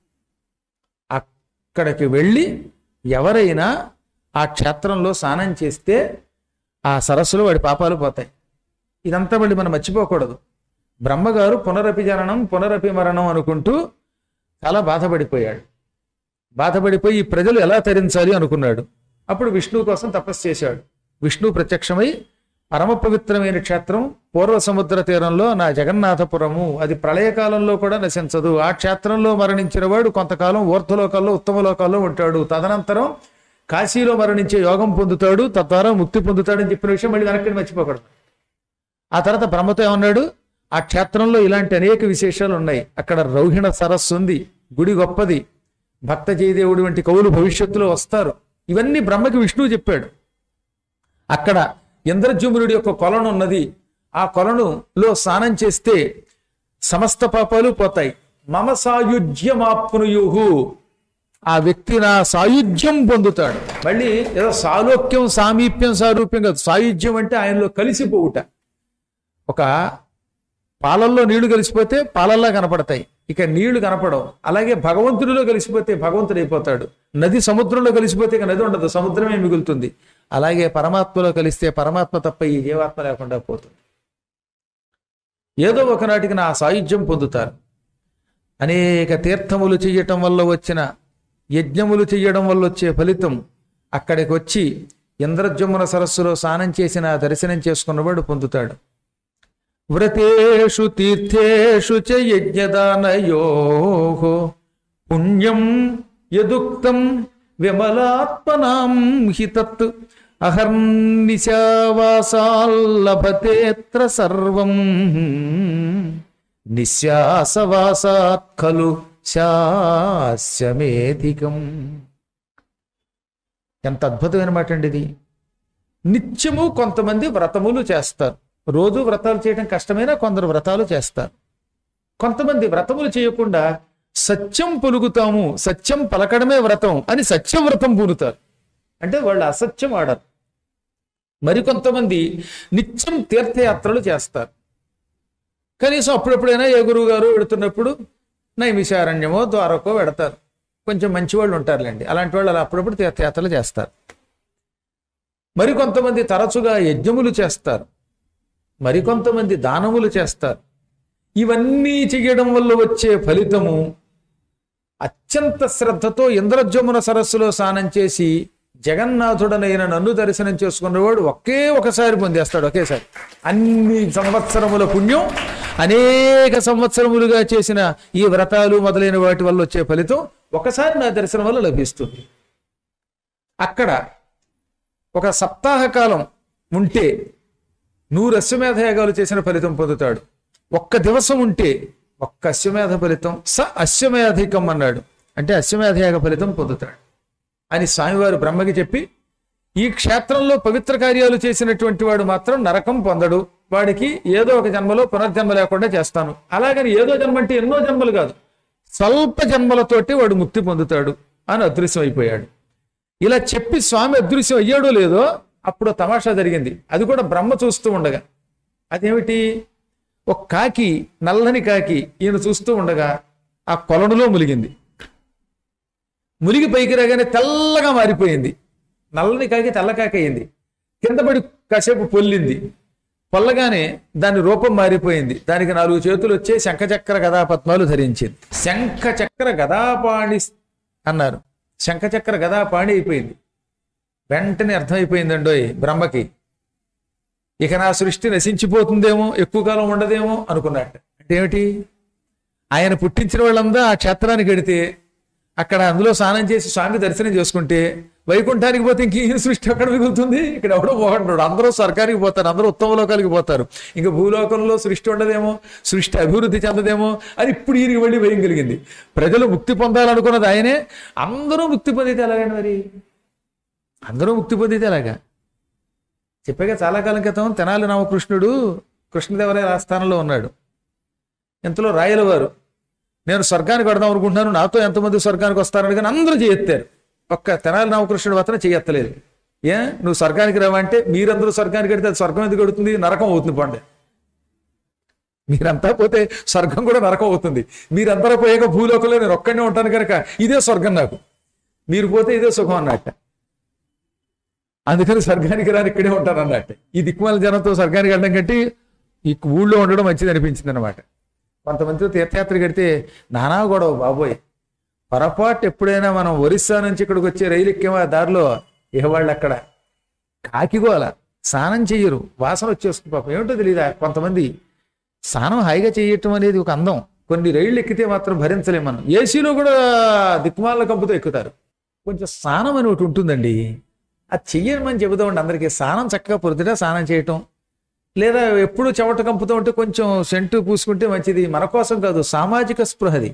అక్కడికి వెళ్ళి ఎవరైనా ఆ క్షేత్రంలో స్నానం చేస్తే ఆ సరస్సులో వాడి పాపాలు పోతాయి ఇదంతా మళ్ళీ మనం మర్చిపోకూడదు బ్రహ్మగారు పునరపి జననం పునరపి మరణం అనుకుంటూ చాలా బాధపడిపోయాడు బాధపడిపోయి ఈ ప్రజలు ఎలా తరించాలి అనుకున్నాడు అప్పుడు విష్ణువు కోసం తపస్సు చేశాడు విష్ణువు ప్రత్యక్షమై పరమ పవిత్రమైన క్షేత్రం పూర్వ సముద్ర తీరంలో నా జగన్నాథపురము అది ప్రళయకాలంలో కూడా నశించదు ఆ క్షేత్రంలో మరణించిన వాడు కొంతకాలం ఊర్ధ్వలోకాల్లో ఉత్తమ లోకాల్లో ఉంటాడు తదనంతరం కాశీలో మరణించే యోగం పొందుతాడు తద్వారా ముక్తి పొందుతాడని చెప్పిన విషయం మళ్ళీ వెనక్కి మర్చిపోకూడదు ఆ తర్వాత బ్రహ్మతో ఏమన్నాడు ఆ క్షేత్రంలో ఇలాంటి అనేక విశేషాలు ఉన్నాయి అక్కడ రౌహిణ సరస్సు ఉంది గుడి గొప్పది భక్త జయదేవుడు వంటి కవులు భవిష్యత్తులో వస్తారు ఇవన్నీ బ్రహ్మకి విష్ణువు చెప్పాడు అక్కడ ఇంద్రజుమ్నుడి యొక్క కొలను ఉన్నది ఆ కొలనులో స్నానం చేస్తే సమస్త పాపాలు పోతాయి మమ సాయుధ్యమాప్నుయుహు ఆ వ్యక్తి నా సాయుధ్యం పొందుతాడు మళ్ళీ ఏదో సాలోక్యం సామీప్యం సారూప్యం కాదు సాయుధ్యం అంటే ఆయనలో కలిసిపోవుట ఒక పాలల్లో నీళ్లు కలిసిపోతే పాలల్లా కనపడతాయి ఇక నీళ్లు కనపడవు అలాగే భగవంతుడిలో కలిసిపోతే భగవంతుడు అయిపోతాడు నది సముద్రంలో కలిసిపోతే ఇక నది ఉండదు సముద్రమే మిగులుతుంది అలాగే పరమాత్మలో కలిస్తే పరమాత్మ తప్ప ఈ జీవాత్మ లేకుండా పోతుంది ఏదో ఒకనాటికి నా సాయుధ్యం పొందుతారు అనేక తీర్థములు చెయ్యటం వల్ల వచ్చిన యజ్ఞములు చెయ్యడం వల్ల వచ్చే ఫలితం అక్కడికి వచ్చి ఇంద్రజమున సరస్సులో స్నానం చేసిన దర్శనం చేసుకున్నవాడు పొందుతాడు వ్రతేషు తీర్థేషు చ యజ్ఞదానయో పుణ్యం యదుక్తం విమలాత్మనాం హి తత్ అహర్నిశావాసాల్లభతేత్ర సర్వం నిశ్వాసవాసాత్ ఖలు శాస్యమేధికం ఎంత అద్భుతమైన మాట అండి ఇది నిత్యము కొంతమంది వ్రతములు చేస్తారు రోజు వ్రతాలు చేయడం కష్టమైనా కొందరు వ్రతాలు చేస్తారు కొంతమంది వ్రతములు చేయకుండా సత్యం పలుకుతాము సత్యం పలకడమే వ్రతం అని సత్యం వ్రతం పూనుతారు అంటే వాళ్ళు అసత్యం ఆడరు మరికొంతమంది నిత్యం తీర్థయాత్రలు చేస్తారు కనీసం అప్పుడెప్పుడైనా ఏ గురువు గారు వెడుతున్నప్పుడు నైమిషారణ్యమో ద్వారకో వెడతారు కొంచెం మంచి వాళ్ళు ఉంటారులేండి అలాంటి వాళ్ళు అలా అప్పుడప్పుడు తీర్థయాత్రలు చేస్తారు మరికొంతమంది తరచుగా యజ్ఞములు చేస్తారు మరికొంతమంది దానములు చేస్తారు ఇవన్నీ చేయడం వల్ల వచ్చే ఫలితము అత్యంత శ్రద్ధతో ఇంద్రజమున సరస్సులో స్నానం చేసి జగన్నాథుడనైన నన్ను దర్శనం చేసుకున్నవాడు ఒకే ఒకసారి పొందేస్తాడు ఒకేసారి అన్ని సంవత్సరముల పుణ్యం అనేక సంవత్సరములుగా చేసిన ఈ వ్రతాలు మొదలైన వాటి వల్ల వచ్చే ఫలితం ఒకసారి నా దర్శనం వల్ల లభిస్తుంది అక్కడ ఒక సప్తాహ కాలం ఉంటే నూరు అశ్వమేధ యాగాలు చేసిన ఫలితం పొందుతాడు ఒక్క దివసం ఉంటే ఒక్క అశ్వమేధ ఫలితం స అశ్వమేధికం అన్నాడు అంటే అశ్వమేధ యాగ ఫలితం పొందుతాడు అని స్వామివారు బ్రహ్మకి చెప్పి ఈ క్షేత్రంలో పవిత్ర కార్యాలు చేసినటువంటి వాడు మాత్రం నరకం పొందడు వాడికి ఏదో ఒక జన్మలో పునర్జన్మ లేకుండా చేస్తాను అలాగని ఏదో జన్మ అంటే ఎన్నో జన్మలు కాదు స్వల్ప జన్మలతోటి వాడు ముక్తి పొందుతాడు అని అదృశ్యం అయిపోయాడు ఇలా చెప్పి స్వామి అదృశ్యం అయ్యాడో లేదో అప్పుడు తమాషా జరిగింది అది కూడా బ్రహ్మ చూస్తూ ఉండగా అదేమిటి ఒక కాకి నల్లని కాకి ఈయన చూస్తూ ఉండగా ఆ కొలనులో ములిగింది ములిగి పైకి రాగానే తెల్లగా మారిపోయింది నల్లని కాకి తెల్ల కాకి అయింది కింద పడి కాసేపు పొల్లింది పొల్లగానే దాని రూపం మారిపోయింది దానికి నాలుగు చేతులు వచ్చే శంఖచక్ర గదాపద్మాలు ధరించింది శంఖచక్ర గదాపాణి అన్నారు శంఖచక్ర గదాపాణి అయిపోయింది వెంటనే అర్థమైపోయిందండోయ్ బ్రహ్మకి ఇక నా సృష్టి నశించిపోతుందేమో ఎక్కువ కాలం ఉండదేమో అనుకున్నట్ట అంటే ఏమిటి ఆయన పుట్టించిన వాళ్ళందా ఆ క్షేత్రానికి వెడితే అక్కడ అందులో స్నానం చేసి స్వామి దర్శనం చేసుకుంటే వైకుంఠానికి పోతే ఇంక ఈ సృష్టి ఎక్కడ మిగులుతుంది ఇక్కడ ఎవడో పోగంటాడు అందరూ సర్కారికి పోతారు అందరూ ఉత్తమ లోకాలకి పోతారు ఇంకా భూలోకంలో సృష్టి ఉండదేమో సృష్టి అభివృద్ధి చెందదేమో అని ఇప్పుడు ఈయనకి మళ్ళీ భయం కలిగింది ప్రజలు ముక్తి పొందాలనుకున్నది ఆయనే అందరూ ముక్తి పొందితే ఎలాగండి మరి అందరూ ముక్తి పొందితే ఎలాగా చెప్పాక చాలా కాలం క్రితం తెనాలి రామకృష్ణుడు కృష్ణదేవరాయ ఆస్థానంలో ఉన్నాడు ఇంతలో రాయల వారు నేను స్వర్గానికి వెడదాం అనుకుంటున్నాను నాతో ఎంతమంది స్వర్గానికి వస్తారని కానీ అందరూ చేయెత్తారు ఒక్క తెనాలి రామకృష్ణుడు మాత్రం చేయెత్తలేదు ఏ నువ్వు స్వర్గానికి రావంటే మీరందరూ స్వర్గానికి వెడితే అది స్వర్గం ఎందుకు కడుతుంది నరకం అవుతుంది పండే మీరంతా పోతే స్వర్గం కూడా నరకం అవుతుంది మీరందరూ పోయాక భూలోకంలో నేను ఒక్కడనే ఉంటాను కనుక ఇదే స్వర్గం నాకు మీరు పోతే ఇదే సుఖం అన్నట్ట అందుకని స్వర్గానికి రాని ఇక్కడే ఉంటాను అన్నట్టు ఈ దిక్కుమాల జనంతో స్వర్గానికి వెళ్ళడం కంటే ఈ ఊళ్ళో ఉండడం మంచిది అనిపించింది అనమాట కొంతమందితో తీర్థయాత్ర కడితే నానా గొడవ బాబోయ్ పొరపాటు ఎప్పుడైనా మనం ఒరిస్సా నుంచి ఇక్కడికి వచ్చే రైలు ఎక్కేమో ఆ దారిలో ఇహవాళ్ళు అక్కడ కాకిగోల స్నానం చెయ్యరు వాసన వచ్చేస్తుంది పాపం ఏమిటో తెలియదా కొంతమంది స్నానం హాయిగా చేయటం అనేది ఒక అందం కొన్ని రైళ్ళు ఎక్కితే మాత్రం భరించలేం మనం ఏసీలో కూడా దిక్కుమాల కంపుతో ఎక్కుతారు కొంచెం స్నానం అని ఒకటి ఉంటుందండి అది చెయ్యమని చెబుతామండి అందరికీ స్నానం చక్కగా పొద్దుట స్నానం చేయటం లేదా ఎప్పుడు చెమట కంపుతూ ఉంటే కొంచెం సెంటు పూసుకుంటే మంచిది మన కోసం కాదు సామాజిక స్పృహది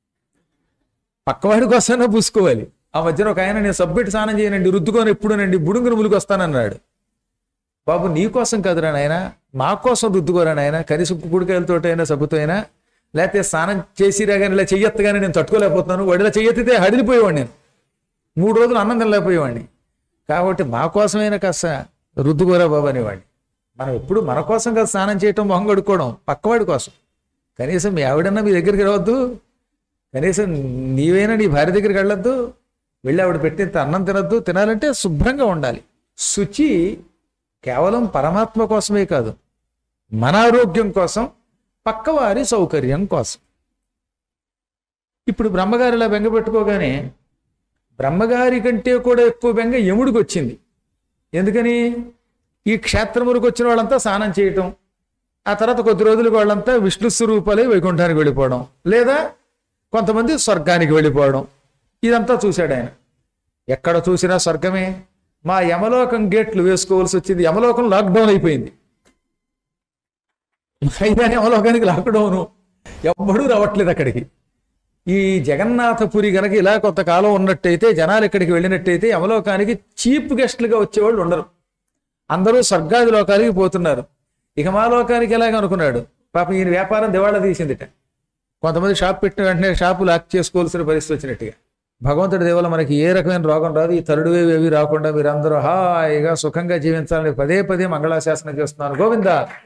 పక్కవాడి కోసమైనా పూసుకోవాలి ఆ మధ్యన ఒక ఆయన నేను సబ్బెట్టి స్నానం చేయనండి రుద్దుకొని ఎప్పుడునండి బుడుంగును ములికి వస్తానన్నాడు బాబు నీ కోసం కాదురా నాయన మా కోసం రుద్దుకోరా నాయన కనీసం కుడికాయలతో అయినా సబ్బుతో అయినా లేకపోతే స్నానం చేసి రాగానే ఇలా చెయ్యెత్తగానే నేను తట్టుకోలేకపోతున్నాను వాడిలా చెయ్యెత్తితే హడిలిపోయేవాడు నేను మూడు రోజులు అన్నం తినలేకపోయేవాడిని కాబట్టి మా కోసమైనా కాస్త రుద్దుకోరా బాబు అనేవాడిని మనం ఎప్పుడు మన కోసం కాదు స్నానం చేయటం మొహం కడుక్కోవడం పక్కవాడి కోసం కనీసం మీ ఆవిడన్నా మీ దగ్గరికి రావద్దు కనీసం నీవైనా నీ భార్య దగ్గరికి వెళ్ళొద్దు వెళ్ళి ఆవిడ పెట్టినంత అన్నం తినద్దు తినాలంటే శుభ్రంగా ఉండాలి శుచి కేవలం పరమాత్మ కోసమే కాదు మన ఆరోగ్యం కోసం పక్కవారి సౌకర్యం కోసం ఇప్పుడు బ్రహ్మగారు ఇలా బెంగ పెట్టుకోగానే బ్రహ్మగారి కంటే కూడా ఎక్కువ బెంగ యముడికి వచ్చింది ఎందుకని ఈ క్షేత్రములకు వచ్చిన వాళ్ళంతా స్నానం చేయటం ఆ తర్వాత కొద్ది రోజులకు వాళ్ళంతా విష్ణు స్వరూపాలై వైకుంఠానికి వెళ్ళిపోవడం లేదా కొంతమంది స్వర్గానికి వెళ్ళిపోవడం ఇదంతా చూశాడు ఆయన ఎక్కడ చూసినా స్వర్గమే మా యమలోకం గేట్లు వేసుకోవాల్సి వచ్చింది యమలోకం లాక్డౌన్ అయిపోయింది అయినా యమలోకానికి లాక్డౌను ఎవ్వడూ రావట్లేదు అక్కడికి ఈ జగన్నాథపురి గనక ఇలా కొంతకాలం ఉన్నట్టయితే జనాలు ఇక్కడికి వెళ్ళినట్టయితే యమలోకానికి చీప్ గెస్ట్లుగా వచ్చేవాళ్ళు ఉండరు అందరూ స్వర్గాది లోకాలకి పోతున్నారు ఇక మా లోకానికి ఎలాగ అనుకున్నాడు పాపం ఈయన వ్యాపారం దివాళా తీసిందిట కొంతమంది షాప్ పెట్టిన వెంటనే షాపు లాక్ చేసుకోవాల్సిన పరిస్థితి వచ్చినట్టుగా భగవంతుడి దేవల మనకి ఏ రకమైన రోగం రాదు ఈ తరుడువేవి ఏవి రాకుండా మీరందరూ హాయిగా సుఖంగా జీవించాలని పదే పదే మంగళాశాసనం చేస్తున్నాను గోవింద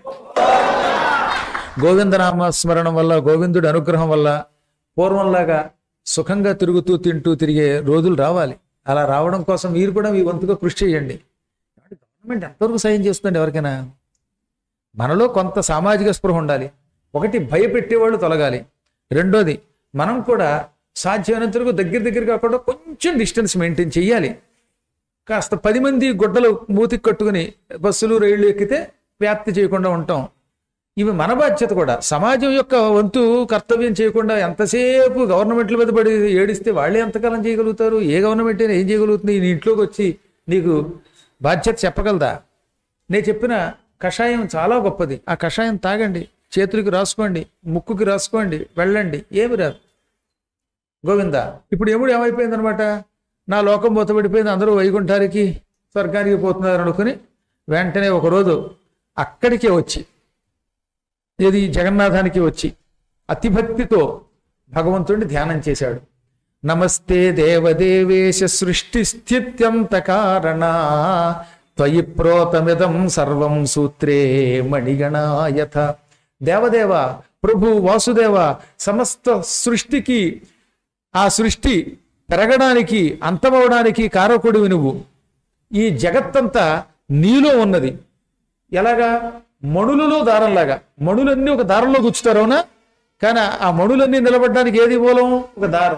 గోవిందనామ స్మరణం వల్ల గోవిందుడి అనుగ్రహం వల్ల పూర్వంలాగా సుఖంగా తిరుగుతూ తింటూ తిరిగే రోజులు రావాలి అలా రావడం కోసం మీరు కూడా మీ వంతుగా కృషి చేయండి గవర్నమెంట్ ఎంతవరకు సాయం చేస్తుంది ఎవరికైనా మనలో కొంత సామాజిక స్పృహ ఉండాలి ఒకటి భయపెట్టేవాళ్ళు తొలగాలి రెండోది మనం కూడా సాధ్యమైనంత వరకు దగ్గర దగ్గర కాకుండా కొంచెం డిస్టెన్స్ మెయింటైన్ చేయాలి కాస్త పది మంది గుడ్డలు మూతికి కట్టుకుని బస్సులు రైళ్లు ఎక్కితే వ్యాప్తి చేయకుండా ఉంటాం ఇవి మన బాధ్యత కూడా సమాజం యొక్క వంతు కర్తవ్యం చేయకుండా ఎంతసేపు గవర్నమెంట్ల మీద పడి ఏడిస్తే వాళ్ళే ఎంతకాలం చేయగలుగుతారు ఏ గవర్నమెంట్ అయినా ఏం చేయగలుగుతుంది నీ ఇంట్లోకి వచ్చి నీకు బాధ్యత చెప్పగలదా నేను చెప్పిన కషాయం చాలా గొప్పది ఆ కషాయం తాగండి చేతులకి రాసుకోండి ముక్కుకి రాసుకోండి వెళ్ళండి ఏమి రాదు గోవింద ఇప్పుడు ఎముడు ఏమైపోయింది అనమాట నా లోకం మూతపడిపోయింది అందరూ వైకుంఠానికి స్వర్గానికి పోతున్నారు అనుకుని వెంటనే ఒకరోజు అక్కడికే వచ్చి ఇది జగన్నాథానికి వచ్చి అతిభక్తితో భగవంతుడిని ధ్యానం చేశాడు నమస్తే దేవదేవేశ సృష్టి స్థిత్యంత కారణ త్వయి ప్రోతమిదం సర్వం సూత్రే మణిగణాయథ దేవదేవ ప్రభు వాసుదేవ సమస్త సృష్టికి ఆ సృష్టి పెరగడానికి అంతమవడానికి కారకుడివి నువ్వు ఈ జగత్తంతా నీలో ఉన్నది ఎలాగా మణులలో దారంలాగా మణులన్నీ ఒక దారంలో గుచ్చుతారు అవునా కానీ ఆ మణులన్నీ నిలబడడానికి ఏది మూలం ఒక దారం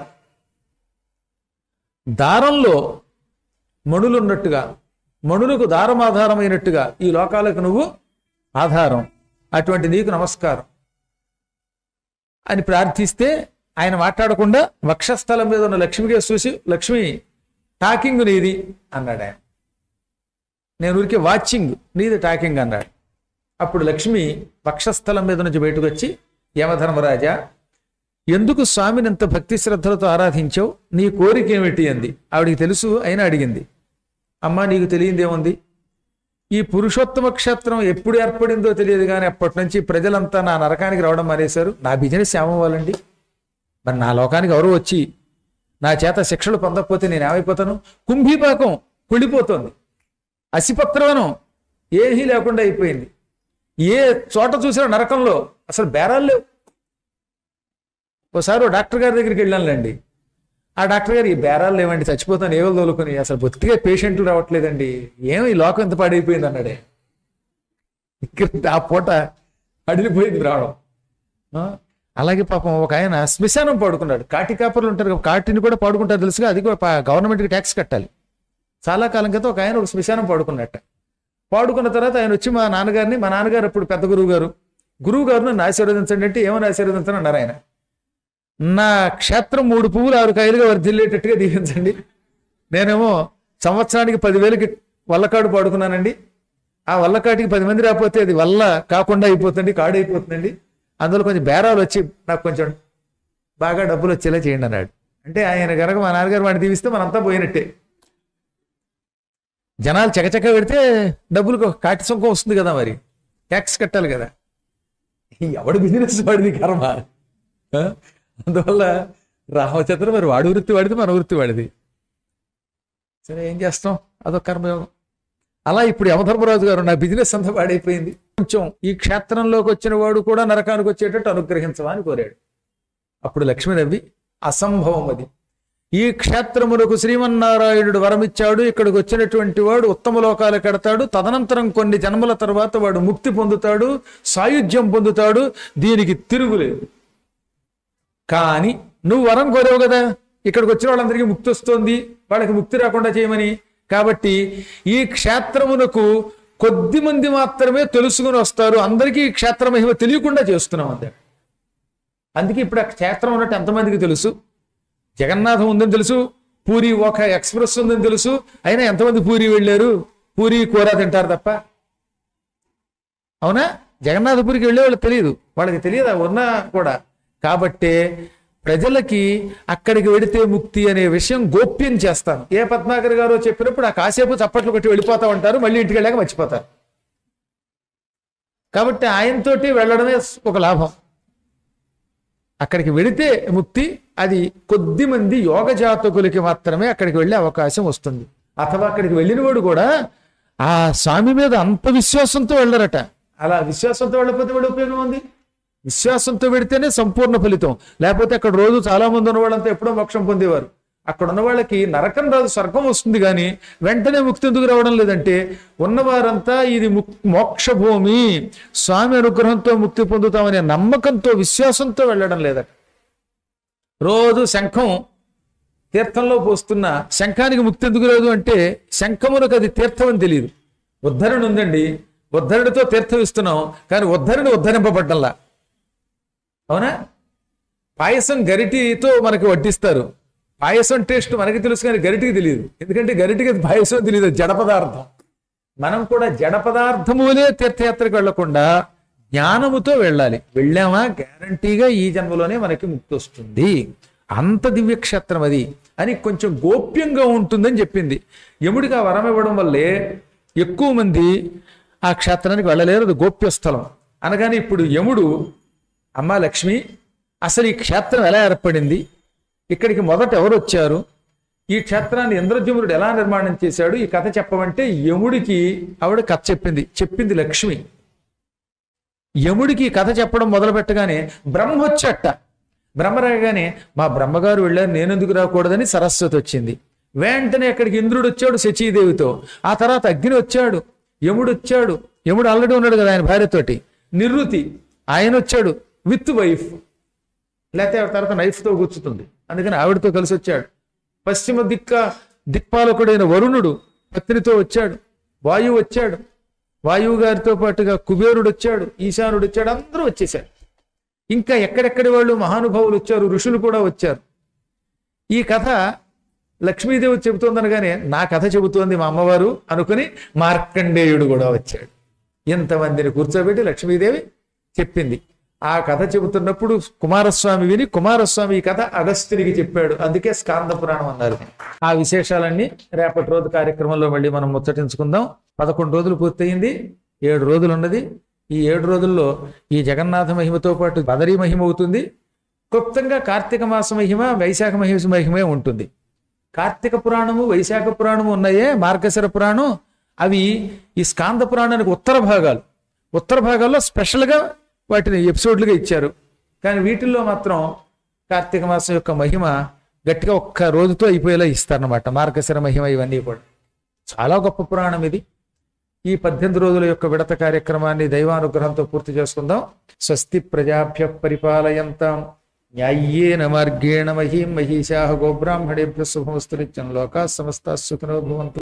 దారంలో మణులు ఉన్నట్టుగా మణులకు దారం ఆధారమైనట్టుగా ఈ లోకాలకు నువ్వు ఆధారం అటువంటి నీకు నమస్కారం అని ప్రార్థిస్తే ఆయన మాట్లాడకుండా వక్షస్థలం మీద ఉన్న లక్ష్మికే చూసి లక్ష్మి టాకింగ్ నీది అన్నాడు ఆయన నేను ఊరికే వాచింగ్ నీది టాకింగ్ అన్నాడు అప్పుడు లక్ష్మి వక్షస్థలం మీద నుంచి బయటకు వచ్చి యమధర్మరాజా ఎందుకు స్వామిని ఇంత భక్తి శ్రద్ధలతో ఆరాధించావు నీ కోరిక ఏమిటి అంది ఆవిడికి తెలుసు అయినా అడిగింది అమ్మా నీకు తెలియందేముంది ఈ పురుషోత్తమ క్షేత్రం ఎప్పుడు ఏర్పడిందో తెలియదు కానీ అప్పటి నుంచి ప్రజలంతా నా నరకానికి రావడం మానేశారు నా బిజినెస్ ఏమవ్వాలండి మరి నా లోకానికి ఎవరు వచ్చి నా చేత శిక్షలు పొందకపోతే నేను ఏమైపోతాను కుంభీపాకం కుళ్ళిపోతోంది అసిపత్రవనం ఏమీ లేకుండా అయిపోయింది ఏ చోట చూసినా నరకంలో అసలు బేరాలు లేవు ఒకసారి ఓ డాక్టర్ గారి దగ్గరికి వెళ్ళానులేండి ఆ డాక్టర్ గారు ఈ బేరాలు లేవండి చచ్చిపోతాను ఏవో తోలుకొని అసలు బొత్తిగా పేషెంట్లు రావట్లేదండి ఏం ఈ లోకం ఎంత పాడైపోయింది అన్నాడే ఇక్కడ ఆ పూట అడిగిపోయింది రావడం ఆ? అలాగే పాపం ఒక ఆయన శ్మశానం పాడుకున్నాడు కాటి కాపర్లు ఉంటారు కదా, కాటిని కూడా పాడుకుంటారు తెలుసుగా అది కూడా పా- గవర్నమెంట్కి ట్యాక్స్ కట్టాలి చాలా కాలం క్రితం ఒక ఆయన ఒక శ్మశానం పాడుకున్నట్ట పాడుకున్న తర్వాత ఆయన వచ్చి మా నాన్నగారిని మా నాన్నగారు అప్పుడు పెద్ద గురువు గారు గురువు గారు నన్ను ఆశీర్వదించండి అంటే ఏమని ఆశీర్వదించని అన్నారు ఆయన నా క్షేత్రం మూడు పువ్వులు ఆరు కాయలుగా వర్ధిల్లేటట్టుగా దీవించండి నేనేమో సంవత్సరానికి పదివేలకి వల్లకాడు పాడుకున్నానండి ఆ వల్లకాటికి పది మంది రాకపోతే అది వల్ల కాకుండా అయిపోతుంది కాడు అయిపోతుందండి అందులో కొంచెం బేరాలు వచ్చి నాకు కొంచెం బాగా డబ్బులు వచ్చేలా చేయండి అన్నాడు అంటే ఆయన కనుక మా నాన్నగారు వాడిని దీవిస్తే మనంతా పోయినట్టే జనాలు చకచక పెడితే డబ్బులు కాటి సొంకం వస్తుంది కదా మరి ట్యాక్స్ కట్టాలి కదా ఎవడు బిజినెస్ వాడిది కర్మ ఆ? అందువల్ల రామచంద్ర మరి వాడి వృత్తి వాడిది మన వృత్తి వాడిది సరే ఏం చేస్తాం అదొక కర్మయోగం అలా ఇప్పుడు యమధర్మరాజు గారు నా బిజినెస్ అంతా పాడైపోయింది కొంచెం ఈ క్షేత్రంలోకి వచ్చిన వాడు కూడా నరకానికి వచ్చేటట్టు అనుగ్రహించవా అని కోరాడు అప్పుడు లక్ష్మి నవ్వి అసంభవం అది ఈ క్షేత్రములకు శ్రీమన్నారాయణుడు వరమిచ్చాడు ఇక్కడికి వచ్చినటువంటి వాడు ఉత్తమ లోకాలు కడతాడు తదనంతరం కొన్ని జన్మల తర్వాత వాడు ముక్తి పొందుతాడు సాయుధ్యం పొందుతాడు దీనికి తిరుగులేదు కానీ నువ్వు వరం కోరావు కదా ఇక్కడికి వచ్చిన వాళ్ళందరికీ ముక్తి వస్తుంది వాళ్ళకి ముక్తి రాకుండా చేయమని కాబట్టి ఈ క్షేత్రమునకు కొద్ది మంది మాత్రమే తెలుసుకుని వస్తారు అందరికీ ఈ క్షేత్ర మహిమ తెలియకుండా చేస్తున్నాం అంతే అందుకే ఇప్పుడు ఆ క్షేత్రం ఉన్నట్టు ఎంతమందికి తెలుసు జగన్నాథం ఉందని తెలుసు పూరి ఒక ఎక్స్ప్రెస్ ఉందని తెలుసు అయినా ఎంతమంది పూరి వెళ్ళారు పూరి కూర తింటారు తప్ప అవునా జగన్నాథపురికి వెళ్ళే వాళ్ళు తెలియదు వాళ్ళకి తెలియదు ఉన్నా కూడా కాబట్టే ప్రజలకి అక్కడికి వెడితే ముక్తి అనే విషయం గోప్యం చేస్తాను ఏ పద్మాకర్ గారో చెప్పినప్పుడు ఆ కాసేపు చప్పట్లు కొట్టి వెళ్ళిపోతా ఉంటారు మళ్ళీ ఇంటికి వెళ్ళాక మర్చిపోతారు కాబట్టి ఆయనతోటి వెళ్ళడమే ఒక లాభం అక్కడికి వెడితే ముక్తి అది కొద్ది మంది యోగ జాతకులకి మాత్రమే అక్కడికి వెళ్ళే అవకాశం వస్తుంది అథవా అక్కడికి వెళ్ళినవాడు కూడా ఆ స్వామి మీద అంత విశ్వాసంతో వెళ్ళరట అలా విశ్వాసంతో వెళ్ళకపోతే వాడు ఉపయోగం ఉంది విశ్వాసంతో పెడితేనే సంపూర్ణ ఫలితం లేకపోతే అక్కడ రోజు చాలా మంది ఉన్న వాళ్ళంతా ఎప్పుడో మోక్షం పొందేవారు అక్కడ ఉన్న వాళ్ళకి నరకం రాదు స్వర్గం వస్తుంది కానీ వెంటనే ముక్తి ఎందుకు రావడం లేదంటే ఉన్నవారంతా ఇది ముక్- మోక్ష భూమి స్వామి అనుగ్రహంతో ముక్తి పొందుతామనే నమ్మకంతో విశ్వాసంతో వెళ్ళడం లేదట రోజు శంఖం తీర్థంలో పోస్తున్న శంఖానికి ముక్తి ఎందుకు లేదు అంటే శంఖమునకు అది తీర్థం అని తెలియదు ఉద్ధరణ ఉందండి ఉద్ధరణతో తీర్థం ఇస్తున్నాం కానీ ఉద్ధరణ ఉద్ధరింపబడ్డంలా అవునా పాయసం గరిటితో మనకి వడ్డిస్తారు పాయసం టేస్ట్ మనకి తెలుసు కానీ గరిటికి తెలియదు ఎందుకంటే గరిటికి అది పాయసం తెలియదు జడ పదార్థం మనం కూడా జడ పదార్థములే తీర్థయాత్రకు వెళ్లకుండా జ్ఞానముతో వెళ్ళాలి వెళ్ళామా గ్యారంటీగా ఈ జన్మలోనే మనకి ముక్తి వస్తుంది అంత దివ్యక్షేత్రం అది అని కొంచెం గోప్యంగా ఉంటుందని చెప్పింది యముడికి ఆ వరం ఇవ్వడం వల్లే ఎక్కువ మంది ఆ క్షేత్రానికి వెళ్ళలేరు అది గోప్య స్థలం అనగానే ఇప్పుడు యముడు అమ్మా లక్ష్మి అసలు ఈ క్షేత్రం ఎలా ఏర్పడింది ఇక్కడికి మొదట ఎవరు వచ్చారు ఈ క్షేత్రాన్ని ఇంద్రద్యుమ్నుడు ఎలా నిర్మాణం చేశాడు ఈ కథ చెప్పమంటే యముడికి ఆవిడ కథ చెప్పింది చెప్పింది లక్ష్మి యముడికి ఈ కథ చెప్పడం మొదలు పెట్టగానే బ్రహ్మ వచ్చట బ్రహ్మ రాగానే మా బ్రహ్మగారు వెళ్ళారు నేనెందుకు రాకూడదని సరస్వతి వచ్చింది వెంటనే అక్కడికి ఇంద్రుడు వచ్చాడు శచీదేవితో ఆ తర్వాత అగ్ని వచ్చాడు యముడు వచ్చాడు యముడు ఆల్రెడీ ఉన్నాడు కదా ఆయన భార్యతోటి నిర్వృతి ఆయన వచ్చాడు విత్ వైఫ్ లేకపోతే ఆ తర్వాత నైఫ్తో కూర్చుతుంది అందుకని ఆవిడతో కలిసి వచ్చాడు పశ్చిమ దిక్క దిక్పాలకుడైన వరుణుడు పత్నితో వచ్చాడు వాయువు వచ్చాడు వాయువు గారితో పాటుగా కుబేరుడు వచ్చాడు ఈశానుడు వచ్చాడు అందరూ వచ్చేసారు ఇంకా ఎక్కడెక్కడి వాళ్ళు మహానుభావులు వచ్చారు ఋషులు కూడా వచ్చారు ఈ కథ లక్ష్మీదేవి చెబుతోందనగానే నా కథ చెబుతోంది మా అమ్మవారు అనుకుని మార్కండేయుడు కూడా వచ్చాడు ఇంతమందిని కూర్చోబెట్టి లక్ష్మీదేవి చెప్పింది ఆ కథ చెబుతున్నప్పుడు కుమారస్వామి విని కుమారస్వామి ఈ కథ అగస్త్యునికి చెప్పాడు అందుకే స్కాంద పురాణం అన్నారు ఆ విశేషాలన్నీ రేపటి రోజు కార్యక్రమంలో మళ్ళీ మనం ముచ్చటించుకుందాం పదకొండు రోజులు పూర్తయింది ఏడు రోజులు ఉన్నది ఈ ఏడు రోజుల్లో ఈ జగన్నాథ మహిమతో పాటు బదరీ మహిమ అవుతుంది క్లుప్తంగా కార్తీక మాస మహిమ వైశాఖ మహిమ మహిమే ఉంటుంది కార్తీక పురాణము వైశాఖ పురాణము ఉన్నాయే మార్గశిర పురాణం అవి ఈ స్కాంద పురాణానికి ఉత్తర భాగాలు ఉత్తర భాగాల్లో స్పెషల్గా వాటిని ఎపిసోడ్లుగా ఇచ్చారు కానీ వీటిల్లో మాత్రం కార్తీక మాసం యొక్క మహిమ గట్టిగా ఒక్క రోజుతో అయిపోయేలా ఇస్తారన్నమాట మార్గశిర మహిమ ఇవన్నీ కూడా చాలా గొప్ప పురాణం ఇది ఈ పద్దెనిమిది రోజుల యొక్క విడత కార్యక్రమాన్ని దైవానుగ్రహంతో పూర్తి చేసుకుందాం స్వస్తి ప్రజాభ్య పరిపాలయంతాం న్యాయ్యేన మార్గేణ మహీం మహిషా గోబ్రాహ్మణేభ్య శుభమస్తు నిత్యం లోకా సమస్త సుఖినో భవంతు